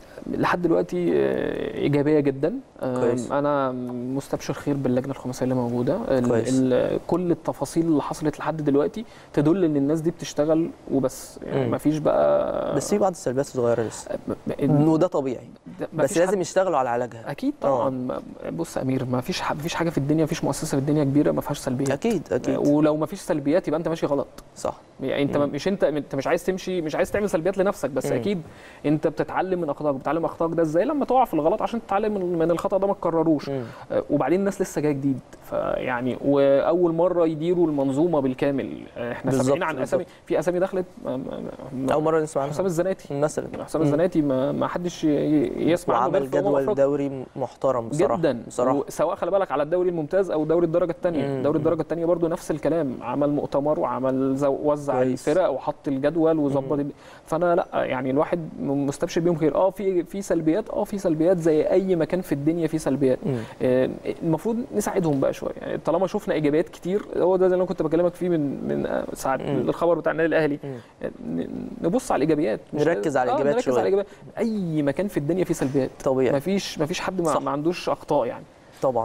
لحد دلوقتي آه، ايجابيه جدا آه، كويس. انا مستبشر خير باللجنه الخماسيه اللي موجوده ال- كويس. ال- كل التفاصيل اللي حصلت لحد دلوقتي تدل ان الناس دي بتشتغل وبس يعني مم. ما فيش بقى بس في بعض السلبيات الصغيره لسه م- وده طبيعي ده- بس مفيش حد- لازم يشتغلوا على علاجها اكيد طبعا ما- بص يا امير ما فيش ح- ما فيش حاجه في الدنيا ما فيش مؤسسه في الدنيا كبيره ما فيهاش سلبيات اكيد اكيد ولو ما فيش سلبيات يبقى انت ماشي غلط صح يعني انت مم. مش انت انت مش عايز تمشي مش عايز تعمل سلبيات لنفسك بس مم. اكيد انت بتتعلم من اخطائك بتتعلم اخطائك ده ازاي لما تقع في الغلط عشان تتعلم من من الخطا ده ما تكرروش مم. آه، وبعدين الناس لسه جايه جديد فيعني واول مره يديروا المنظومه بالكامل آه، احنا بالظبط، سامعين عن اسامي بالظبط. في اسامي دخلت ما- ما- ما- اول مره نسمع حسام عنها الزناتي مثلا حسام مم. الزناتي ما ما حدش ي- يسمع عنه غير وعمل في أمم جدول أفريقيا. دوري محترم بصراحه جدا بصراحه سواء خلي بالك على الدوري الممتاز او دوري الدرجه الثانيه مم. دوري الدرجه الثانيه برضو نفس الكلام عمل مؤتمر وعمل زو- وزع كويس. الفرق وحط الجدول وظبط ال- فانا لا يعني الواحد م- مستبشر بيهم خير اه في في سلبيات اه في سلبيات زي اي مكان في الدنيا فيه سلبيات مم. آه، المفروض نساعدهم بقى شويه يعني طالما شفنا ايجابيات كتير هو ده اللي انا كنت بكلمك فيه من من آه، ساعه مم. الخبر بتاع النادي الاهلي مم. ن- نبص على الايجابيات مش- نركز على آه، الإيجابيات نركز شوية. على الايجابيات اي مكان في الدنيا فيه سلبيات طبيعي مفيش مفيش حد ما, صح. ما عندوش اخطاء يعني طبعا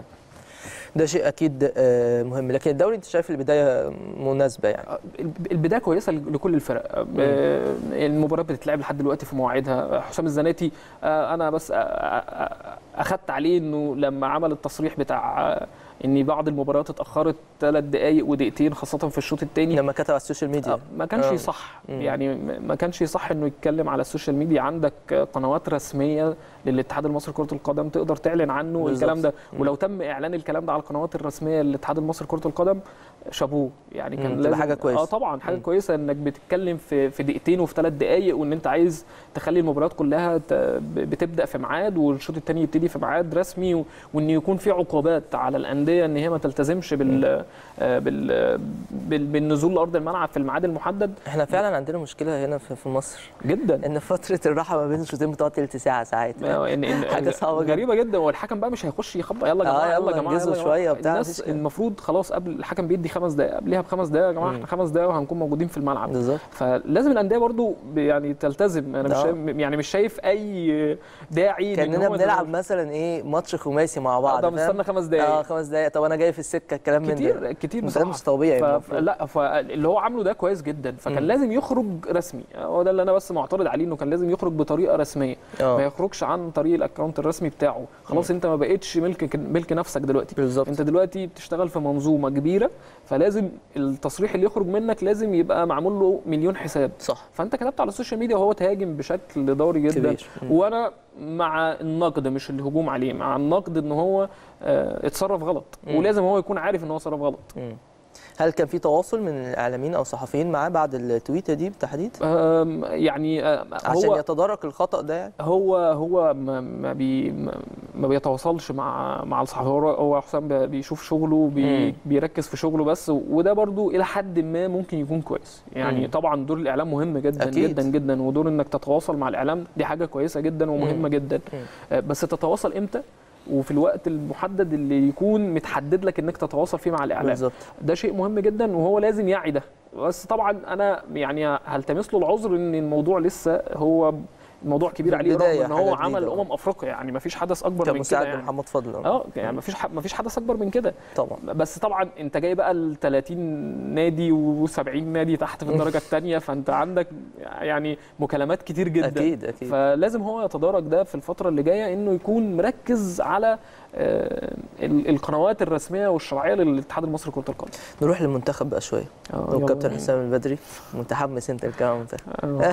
ده شيء اكيد آه، مهم لكن الدوري انت شايف البدايه مناسبه يعني الب- البدايه كويسه لكل الفرق آه، المباريات بتتلعب لحد دلوقتي في مواعيدها حسام الزناتي آه، انا بس آه، آه، آه، اخدت عليه انه لما عمل التصريح بتاع آه، ان بعض المباريات اتاخرت ثلاث دقائق ودقيقتين خاصه في الشوط الثاني لما كتب على السوشيال ميديا آه، ما كانش آه. يصح مم. يعني م- ما كانش يصح انه يتكلم على السوشيال ميديا عندك قنوات رسميه للاتحاد المصري لكره القدم تقدر تعلن عنه بالظبط. الكلام ده مم. ولو تم اعلان الكلام ده على القنوات الرسميه للاتحاد المصري لكره القدم شابوه يعني كان مم، تبقى لازم حاجة كويسة. اه طبعا حاجه مم. كويسه انك بتتكلم في في دقيقتين وفي ثلاث دقائق وان انت عايز تخلي المباريات كلها ت- ب- بتبدا في ميعاد والشوط الثاني يبتدي في ميعاد رسمي و- وان يكون في عقوبات على الانديه ان هي ما تلتزمش بال آه، بال بال- بالنزول لارض الملعب في الميعاد المحدد احنا فعلا عندنا مشكله هنا في في مصر جدا ان فتره الراحه ما بين الشوطين بتقعد تلت ساعه ساعات آه، إن إن حاجة صعبة جدا. غريبه جدا والحكم بقى مش هيخش يخبط يلا يا آه، جماعه يلا يلا يا جماعه انجزوا يلا يا جماعة. شوية وبتاع، الناس مفيش كده. المفروض خلاص قبل الحكم بيدي خمس دقائق قبلها بخمس دقائق يا جماعه مم. احنا خمس دقائق وهنكون موجودين في الملعب بالظبط فلازم الانديه برضو ب- يعني تلتزم انا مش آه. شايف يعني مش شايف اي داعي لإن كاننا هو بنلعب مثلا ايه ماتش خماسي مع بعض ده فاهم؟ مستنى خمس اه دقائق خمس دقايق طب انا جاي في السكه الكلام من ده كتير كتير ده بصراحه مش طبيعي ف... المفروض. لا فاللي هو عامله ده كويس جدا فكان مم. لازم يخرج رسمي هو ده اللي انا بس معترض عليه انه كان لازم يخرج بطريقه رسميه ما اه يخرجش عن طريق الاكونت الرسمي بتاعه خلاص انت ما بقتش ملك ملك نفسك دلوقتي بالظبط انت دلوقتي بتشتغل في منظومه كبيره فلازم التصريح اللي يخرج منك لازم يبقى معمول له مليون حساب صح فانت كتبت على السوشيال ميديا وهو تهاجم بشكل ضاري جدا كبير مم. وانا مع النقد مش الهجوم عليه مع النقد ان هو آه، اتصرف غلط مم. ولازم هو يكون عارف ان هو اتصرف غلط مم. هل كان في تواصل من الاعلاميين او الصحفيين معاه بعد التويته دي بالتحديد آم، يعني آه، عشان هو يتدارك الخطا ده يعني هو هو ما ما, بي ما- ما بيتواصلش مع مع الصحفي هو هو حسام بي- بيشوف شغله بي مم. بيركز في شغله بس وده برضو الى حد ما ممكن يكون كويس يعني مم. طبعا دور الاعلام مهم جدا أكيد. جدا جدا ودور انك تتواصل مع الاعلام دي حاجه كويسه جدا ومهمه مم. جدا مم. آه، بس تتواصل امتى وفي الوقت المحدد اللي يكون متحدد لك انك تتواصل فيه مع الاعلام بالظبط ده شيء مهم جدا وهو لازم يعي ده بس طبعا انا يعني هلتمس له العذر ان الموضوع لسه هو الموضوع كبير في عليه رغم البداية ان هو حاجة عمل جديدة. امم افريقيا يعني ما فيش حدث اكبر من كده كمساعد يعني. محمد فضل اه يعني ما فيش ما فيش حدث اكبر من كده طبعا بس طبعا انت جاي بقى ال 30 نادي و70 نادي تحت في الدرجه الثانيه فانت عندك يعني مكالمات كتير جدا اكيد اكيد فلازم هو يتدارك ده في الفتره اللي جايه انه يكون مركز على آه، ال- القنوات الرسميه والشرعيه للاتحاد المصري لكره القدم نروح للمنتخب بقى شويه آه، لو يلا كابتن بينا. حسام البدري متحمس انت الكلام عن المنتخب آه.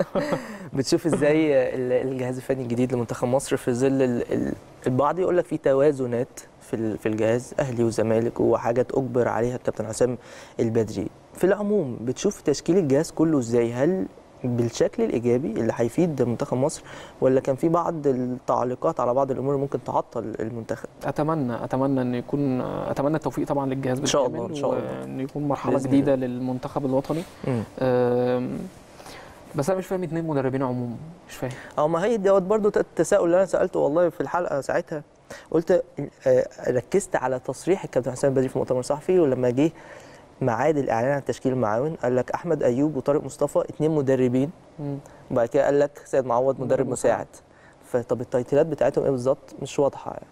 بتشوف ازاي ال- الجهاز الفني الجديد لمنتخب مصر في ظل ال- ال- البعض يقول لك في توازنات في ال- في الجهاز اهلي وزمالك وحاجات اجبر عليها الكابتن حسام البدري في العموم بتشوف تشكيل الجهاز كله ازاي هل بالشكل الايجابي اللي هيفيد منتخب مصر ولا كان في بعض التعليقات على بعض الامور اللي ممكن تعطل المنتخب اتمنى اتمنى ان يكون اتمنى التوفيق طبعا للجهاز إن شاء الله، بالكامل إن شاء الله. وان يكون مرحله بإذن جديده للمنتخب الوطني امم آم، بس انا مش فاهم اتنين مدربين عموما مش فاهم اه ما هي دوت برضو التساؤل اللي انا سالته والله في الحلقه ساعتها قلت آه، ركزت على تصريح الكابتن حسام البدري في مؤتمر صحفي ولما جه ميعاد الاعلان عن تشكيل المعاون قال لك احمد ايوب وطارق مصطفى اثنين مدربين مم. وبعد كده قال لك سيد معوض مدرب مدرب مساعد فطب التايتلات بتاعتهم ايه بالظبط مش واضحه يعني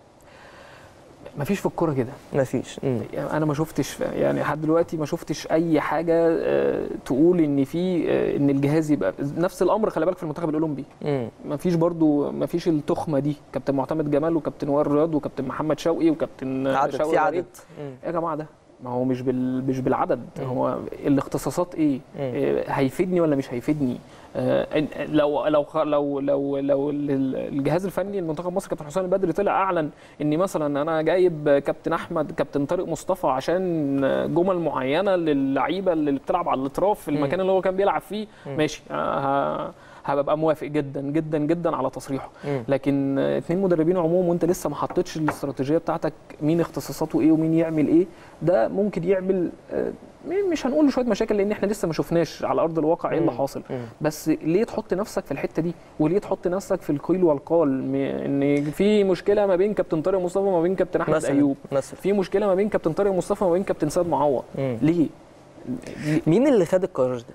مفيش في الكوره كده مفيش امم يعني انا ما شفتش يعني لحد دلوقتي ما شفتش اي حاجه آه، تقول ان في آه، ان الجهاز يبقى نفس الامر خلي بالك في المنتخب الاولمبي امم ما فيش برضو ما فيش التخمه دي كابتن معتمد جمال وكابتن وائل رياض وكابتن محمد شوقي وكابتن عدد شوقي في عدد غريب. مم. إيه يا جماعه ده ما هو مش بال مش بالعدد مم. هو الاختصاصات ايه مم. إيه، هيفيدني ولا مش هيفيدني آه، إن- لو لو خ- لو لو لو ال- الجهاز الفني لمنتخب مصر كابتن حسام البدري طلع اعلن اني مثلا انا جايب كابتن احمد كابتن طارق مصطفى عشان جمل معينه للعيبه اللي بتلعب على الاطراف في مم. المكان اللي هو كان بيلعب فيه مم. ماشي آه، ه- هبقى موافق جدا جدا جدا على تصريحه مم. لكن آه، اتنين مدربين عموم وانت لسه ما حطيتش الاستراتيجيه بتاعتك مين اختصاصاته ايه ومين يعمل ايه ده ممكن يعمل آه، مش هنقول شويه مشاكل لان احنا لسه ما شفناش على ارض الواقع ايه اللي مم. حاصل مم. بس ليه تحط نفسك في الحته دي وليه تحط نفسك في القيل والقال م- ان في مشكله ما بين كابتن طارق مصطفى وما بين كابتن احمد مثلا ايوب مثلا في مشكله ما بين كابتن طارق مصطفى وما بين كابتن سيد معوض مم. ليه مين اللي خد القرار ده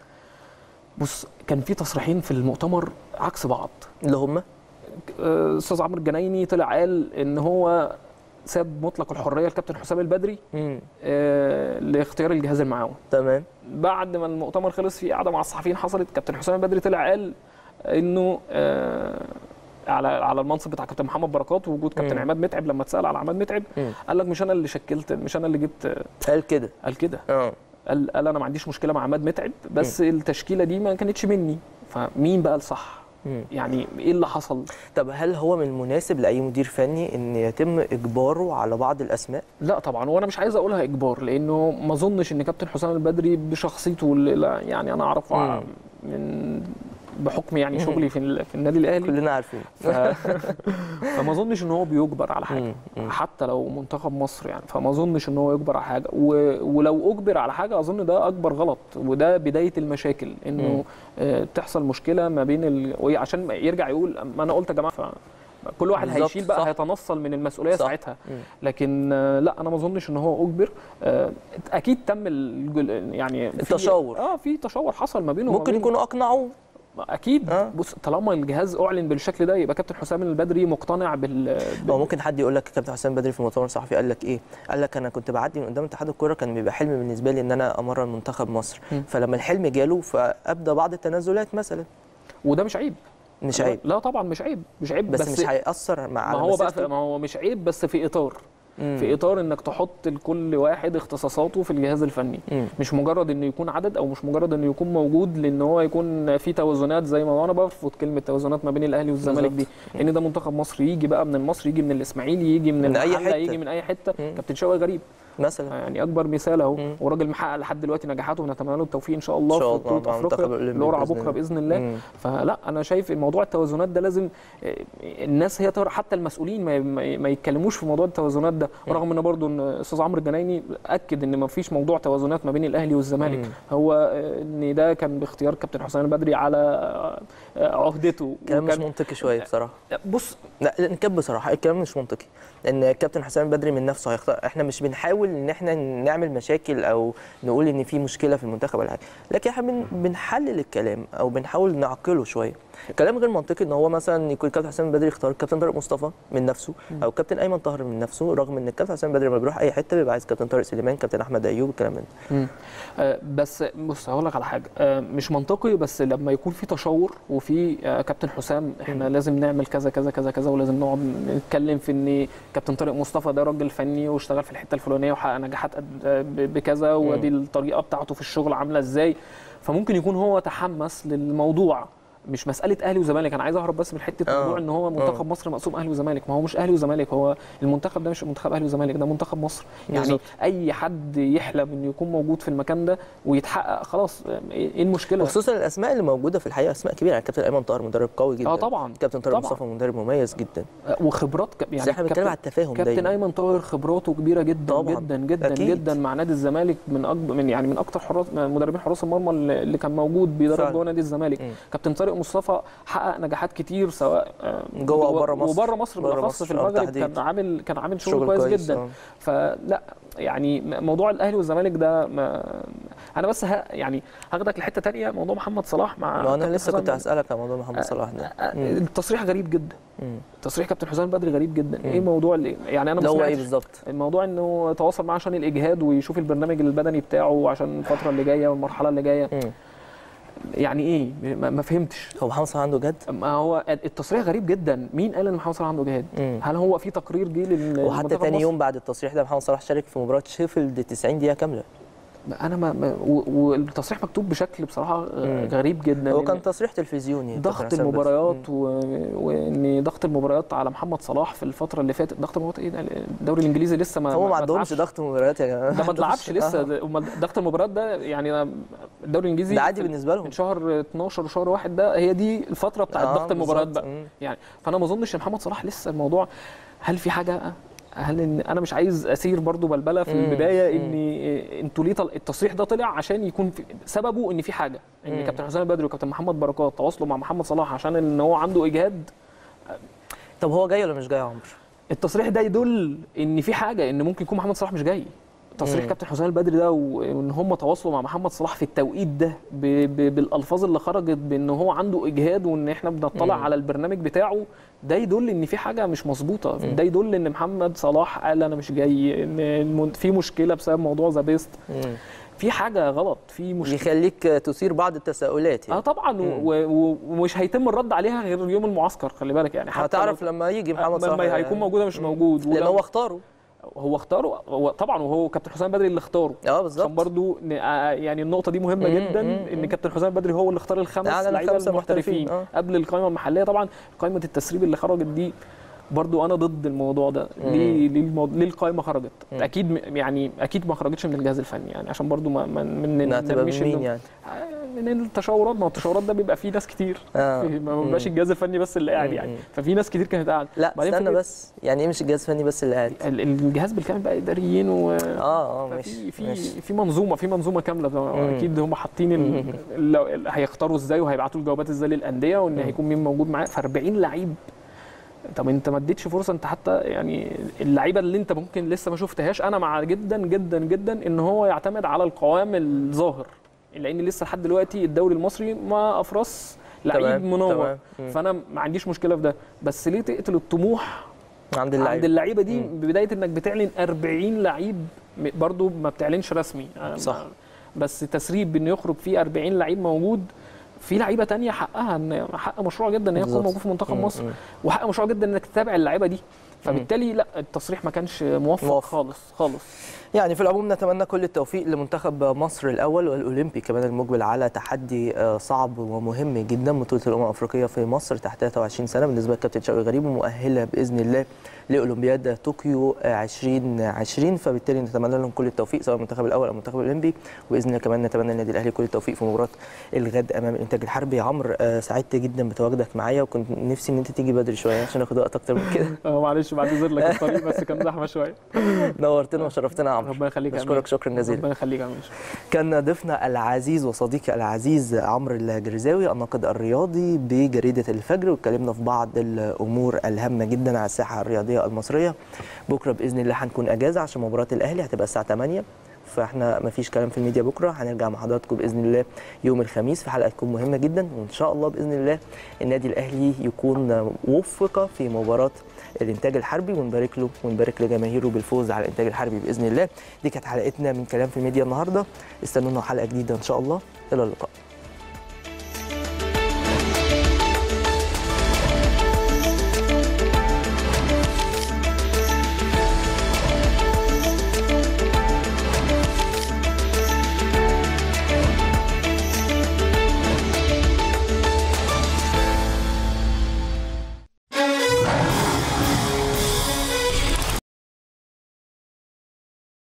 بص كان في تصريحين في المؤتمر عكس بعض اللي هم آه، استاذ عمرو الجنايني طلع قال ان هو ساب مطلق الحريه لكابتن حسام البدري مم. آه، لاختيار الجهاز المعاون تمام بعد ما المؤتمر خلص في قعده مع الصحفيين حصلت كابتن حسام البدري طلع قال انه آه، على على المنصب بتاع كابتن محمد بركات ووجود كابتن مم. عماد متعب لما اتسال على عماد متعب مم. قال لك مش انا اللي شكلت مش انا اللي جبت قال كده قال كده اه قال, قال انا ما عنديش مشكله مع عماد متعب بس التشكيله دي ما كانتش مني فمين بقى الصح مم. يعني ايه اللي حصل طب هل هو من المناسب لاي مدير فني ان يتم اجباره على بعض الاسماء لا طبعا وانا مش عايز اقولها اجبار لانه ما اظنش ان كابتن حسام البدري بشخصيته اللي لا يعني انا اعرفه مم. من بحكم يعني مم. شغلي في, ال- في النادي الاهلي كلنا عارفين ف... فما اظنش ان هو بيجبر على حاجه مم. مم. حتى لو منتخب مصر يعني فما اظنش ان هو يجبر على حاجه و... ولو اجبر على حاجه اظن ده اكبر غلط وده بدايه المشاكل مم. انه آه، تحصل مشكله ما بين ال... وهي عشان يرجع يقول ما انا قلت يا جماعه ف... كل واحد بالظبط، هيشيل بقى صح. هيتنصل من المسؤوليه صح. ساعتها مم. لكن آه، لا انا ما اظنش ان هو اجبر آه، اكيد تم الجل... يعني في- التشاور. اه في تشاور حصل ما بينه وما ممكن بين- يكونوا اقنعوه اكيد آه. بص طالما الجهاز اعلن بالشكل ده يبقى كابتن حسام البدري مقتنع بال, هو ممكن حد يقول لك كابتن حسام بدري في المؤتمر الصحفي قال لك ايه؟ قال لك انا كنت بعدي من قدام اتحاد الكوره كان بيبقى حلم بالنسبه لي ان انا امرن منتخب مصر مم. فلما الحلم جاله فابدا بعض التنازلات مثلا وده مش عيب مش عيب لا طبعا مش عيب مش عيب بس, مش هيأثر مع ما على هو بقى مسيرته. ما هو مش عيب بس في اطار مم. في اطار انك تحط لكل واحد اختصاصاته في الجهاز الفني مم. مش مجرد انه يكون عدد او مش مجرد انه يكون موجود لان هو يكون في توازنات زي ما انا برفض كلمه توازنات ما بين الاهلي والزمالك دي بالظبط. ان ده منتخب مصر يجي بقى من المصري يجي من الاسماعيلي يجي من, من أي المحلة، حتة. يجي من اي حته مم. كابتن شوقي غريب مثلا يعني اكبر مثال اهو مم. وراجل محقق لحد دلوقتي نجاحاته ونتمنى له التوفيق ان شاء الله إن شاء في الله بطوله مع المنتخب افريقيا الأولمبي اللي ورا بإذن بكره الله. باذن الله مم. فلا انا شايف ان موضوع التوازنات ده لازم آه، الناس هي ترى حتى المسؤولين ما- ما ما يتكلموش في موضوع التوازنات ده رغم ان برضو ان استاذ عمرو الجنايني اكد ان ما فيش موضوع توازنات ما بين الاهلي والزمالك مم. هو آه، ان ده كان باختيار كابتن حسام البدري على آه، آه، عهدته كلام مش وكان- منطقي شويه بصراحه بص لا نتكلم بصراحه الكلام مش منطقي لان الكابتن حسام بدري من نفسه هيختار احنا مش بنحاول ان احنا نعمل مشاكل او نقول ان في مشكله في المنتخب ولا حاجه لكن احنا بن- بنحلل الكلام او بنحاول نعقله شويه كلام غير منطقي ان هو مثلا يكون الكابتن حسام بدري يختار الكابتن طارق مصطفى من نفسه او كابتن ايمن طاهر من نفسه رغم ان الكابتن حسام بدري لما بيروح اي حته بيبقى عايز كابتن طارق سليمان كابتن احمد ايوب الكلام من ده مم. آه، بس بص هقول لك على حاجه آه، مش منطقي بس لما يكون في تشاور وفي آه، كابتن حسام احنا لازم نعمل كذا كذا كذا كذا ولازم نقعد نتكلم في ان كابتن طارق مصطفى ده راجل فني واشتغل في الحته الفلانيه وحقق نجاحات قد- آه، ب- بكذا ودي الطريقه بتاعته في الشغل عامله ازاي فممكن يكون هو تحمس للموضوع مش مساله اهلي وزمالك انا عايز اهرب بس من حته آه. موضوع ان هو منتخب مصر مقسوم اهلي وزمالك ما هو مش اهلي وزمالك هو المنتخب ده مش منتخب اهلي وزمالك ده منتخب مصر يعني بالظبط. اي حد يحلم انه يكون موجود في المكان ده ويتحقق خلاص ايه المشكله وخصوصا الاسماء اللي موجوده في الحقيقه اسماء كبيره يعني كابتن ايمن طاهر مدرب قوي جدا اه طبعا كابتن طارق طبعاً. مصطفى مدرب مميز جدا وخبرات ك... يعني احنا بنتكلم كابتن- على التفاهم كابتن دايما ايمن طاهر خبراته كبيره جدا طبعاً. جدا جدا أكيد. جدا مع نادي الزمالك من اكبر من يعني من اكتر حراس مدربين حراس المرمى اللي اللي كان موجود بيدرب فعلاً. جوه نادي الزمالك مم. كابتن طارق مصطفى حقق نجاحات كتير سواء آه، جوه أو بره مصر. وبره مصر بره بالاخص مصر، في آه، المغرب بالتحديد. كان عامل كان عامل شغل, شغل كويس, كويس، جدا آه. فلا يعني موضوع الاهلي والزمالك ده ما انا بس ه... يعني هاخدك لحته تانية موضوع محمد صلاح مع ما انا كابتن لسه كنت حسام هسالك عن موضوع محمد صلاح ده آه، مم. التصريح غريب جدا مم. تصريح كابتن حسام بدري غريب جدا مم. ايه موضوع اللي يعني انا اللي ما هو ايه سمعتش بالظبط الموضوع انه تواصل معاه عشان الاجهاد ويشوف البرنامج البدني بتاعه عشان الفتره اللي جايه والمرحله اللي جايه مم. يعني ايه ما, ما فهمتش هو محمد صلاح عنده جد ما هو التصريح غريب جدا مين قال ان محمد صلاح عنده جهاد مم. هل هو في تقرير جه لل وحتى لمنتخب تاني مصر؟ يوم بعد التصريح ده محمد صلاح شارك في مباراه شيفيلد 90 دقيقه كامله انا ما ما- و- والتصريح مكتوب بشكل بصراحه مم. غريب جدا هو إن- كان تصريح تلفزيوني ضغط كابتن حسام بدري. المباريات و... وان ضغط المباريات على محمد صلاح في الفتره اللي فاتت ضغط المباريات ايه ده الدوري الانجليزي لسه ما هو ما عندهمش اتلعبش. ضغط مباريات يا جماعه ده ما اتلعبش لسه آه. ده- أمال ضغط المباريات ده يعني أنا الدوري الانجليزي ده عادي في- بالنسبه لهم من شهر 12 وشهر واحد ده هي دي الفتره بتاعت آه، ضغط المباريات بالظبط. بقى مم. يعني فانا ما اظنش ان محمد صلاح لسه الموضوع هل في حاجه هل إن انا مش عايز اسير برضو بلبله في مم. البدايه مم. ان إيه، انتوا ليه طل... التصريح ده طلع عشان يكون في... سببه ان في حاجه ان مم. كابتن حسام البدري وكابتن محمد بركات تواصلوا مع محمد صلاح عشان ان هو عنده اجهاد طب هو جاي ولا مش جاي يا عمرو؟ التصريح ده يدل ان في حاجه ان ممكن يكون محمد صلاح مش جاي تصريح مم. كابتن حسام البدري ده وان هم تواصلوا مع محمد صلاح في التوقيت ده ب... ب... بالالفاظ اللي خرجت بان هو عنده اجهاد وان احنا بنطلع مم. على البرنامج بتاعه ده يدل ان في حاجه مش مظبوطه مم. ده يدل ان محمد صلاح قال انا مش جاي ان الم- في مشكله بسبب موضوع ذا بيست في حاجه غلط في مشكله يخليك تثير بعض التساؤلات اه يعني طبعا و... و... ومش هيتم الرد عليها غير يوم المعسكر خلي بالك يعني حتى هتعرف لو- لما يجي محمد صلاح لما هيكون موجود أو مش موجود لان ولو- هو اختاره هو اختاره هو طبعا وهو كابتن حسام بدري اللي اختاره اه بالظبط عشان برضو ن- آه يعني النقطه دي مهمه مم، جدا مم، ان مم. كابتن حسام بدري هو اللي اختار الخمس أعلن لعيبه الخمسة المحترفين المحترفين، آه. قبل القائمه المحليه طبعا قائمه التسريب اللي خرجت دي برضو انا ضد الموضوع ده مم. ليه ليه, المو... ليه القائمه خرجت مم. اكيد م- يعني اكيد ما خرجتش من الجهاز الفني يعني عشان برضو ما ما من انها تبقى نرميش مين إنه- يعني آه، من التشاورات ما هو التشاورات ده بيبقى فيه ناس كتير اه في- ما بيبقاش الجهاز الفني بس اللي قاعد مم. يعني ففي ناس كتير كانت قاعده لا بعدين استنى فكرة- بس يعني ايه مش الجهاز الفني بس اللي قاعد ال- الجهاز بالكامل بقى اداريين و اه اه في ماشي في ماشي في منظومه في منظومه كامله مم. اكيد هم حاطين ال- ال- ال- هيختاروا ازاي وهيبعتوا الجوابات ازاي للانديه وان مم. هيكون مين موجود معاه ف 40 لعيب طب انت ما اديتش فرصه انت حتى يعني اللعيبه اللي انت ممكن لسه ما شفتهاش انا مع جدا جدا جدا ان هو يعتمد على القوام الظاهر لان لسه لحد دلوقتي الدوري المصري ما افرس لعيب تمام، منور تمام. مم. فانا ما عنديش مشكله في ده بس ليه تقتل الطموح عند عند اللعيبه اللعيبه دي مم. ببدايه انك بتعلن 40 لعيب م- برضو ما بتعلنش رسمي أنا صح. ما- بس تسريب ان يخرج فيه 40 لعيب موجود في لعيبه تانية حقها ان حق مشروع جدا ان هي تكون بالظبط. موجود في منتخب مم، مصر مم. وحق مشروع جدا انك تتابع اللعيبه دي فبالتالي لا التصريح ما كانش موفق, موفق. خالص خالص يعني في العموم نتمنى كل التوفيق لمنتخب مصر الاول والاولمبي كمان المقبل على تحدي آه، صعب ومهم جدا بطوله الامم الافريقيه في مصر تحت 23 سنه بالنسبه لكابتن شوقي غريب ومؤهله باذن الله لاولمبياد طوكيو آه، 2020 فبالتالي نتمنى لهم كل التوفيق سواء المنتخب الاول او المنتخب الاولمبي باذن الله كمان نتمنى النادي الاهلي كل التوفيق في مباراه الغد امام الانتاج الحربي يا عمرو آه، سعدت جدا بتواجدك معايا وكنت نفسي ان انت تيجي بدري شويه عشان ناخد وقت اكتر من كده آه، معلش بعتذر لك الطريق بس كان زحمه شويه نورتنا وشرفتنا يا عمرو ربنا يخليك يا بشكرك أمير. شكرا جزيلا ربنا يخليك يا أمير. كان ضيفنا العزيز وصديقي العزيز عمرو الجرزاوي الناقد الرياضي بجريدة الفجر واتكلمنا في بعض الأمور الهامة جدا على الساحة الرياضية المصرية بكرة بإذن الله هنكون أجازة عشان مباراة الأهلي هتبقى الساعة 8 فاحنا مفيش كلام في الميديا بكره هنرجع مع حضراتكم باذن الله يوم الخميس في حلقه تكون مهمه جدا وان شاء الله باذن الله النادي الاهلي يكون وفق في مباراه الانتاج الحربي ونبارك له ونبارك لجماهيره بالفوز على الانتاج الحربي باذن الله دي كانت حلقتنا من كلام في الميديا النهارده استنونا حلقه جديده ان شاء الله الى اللقاء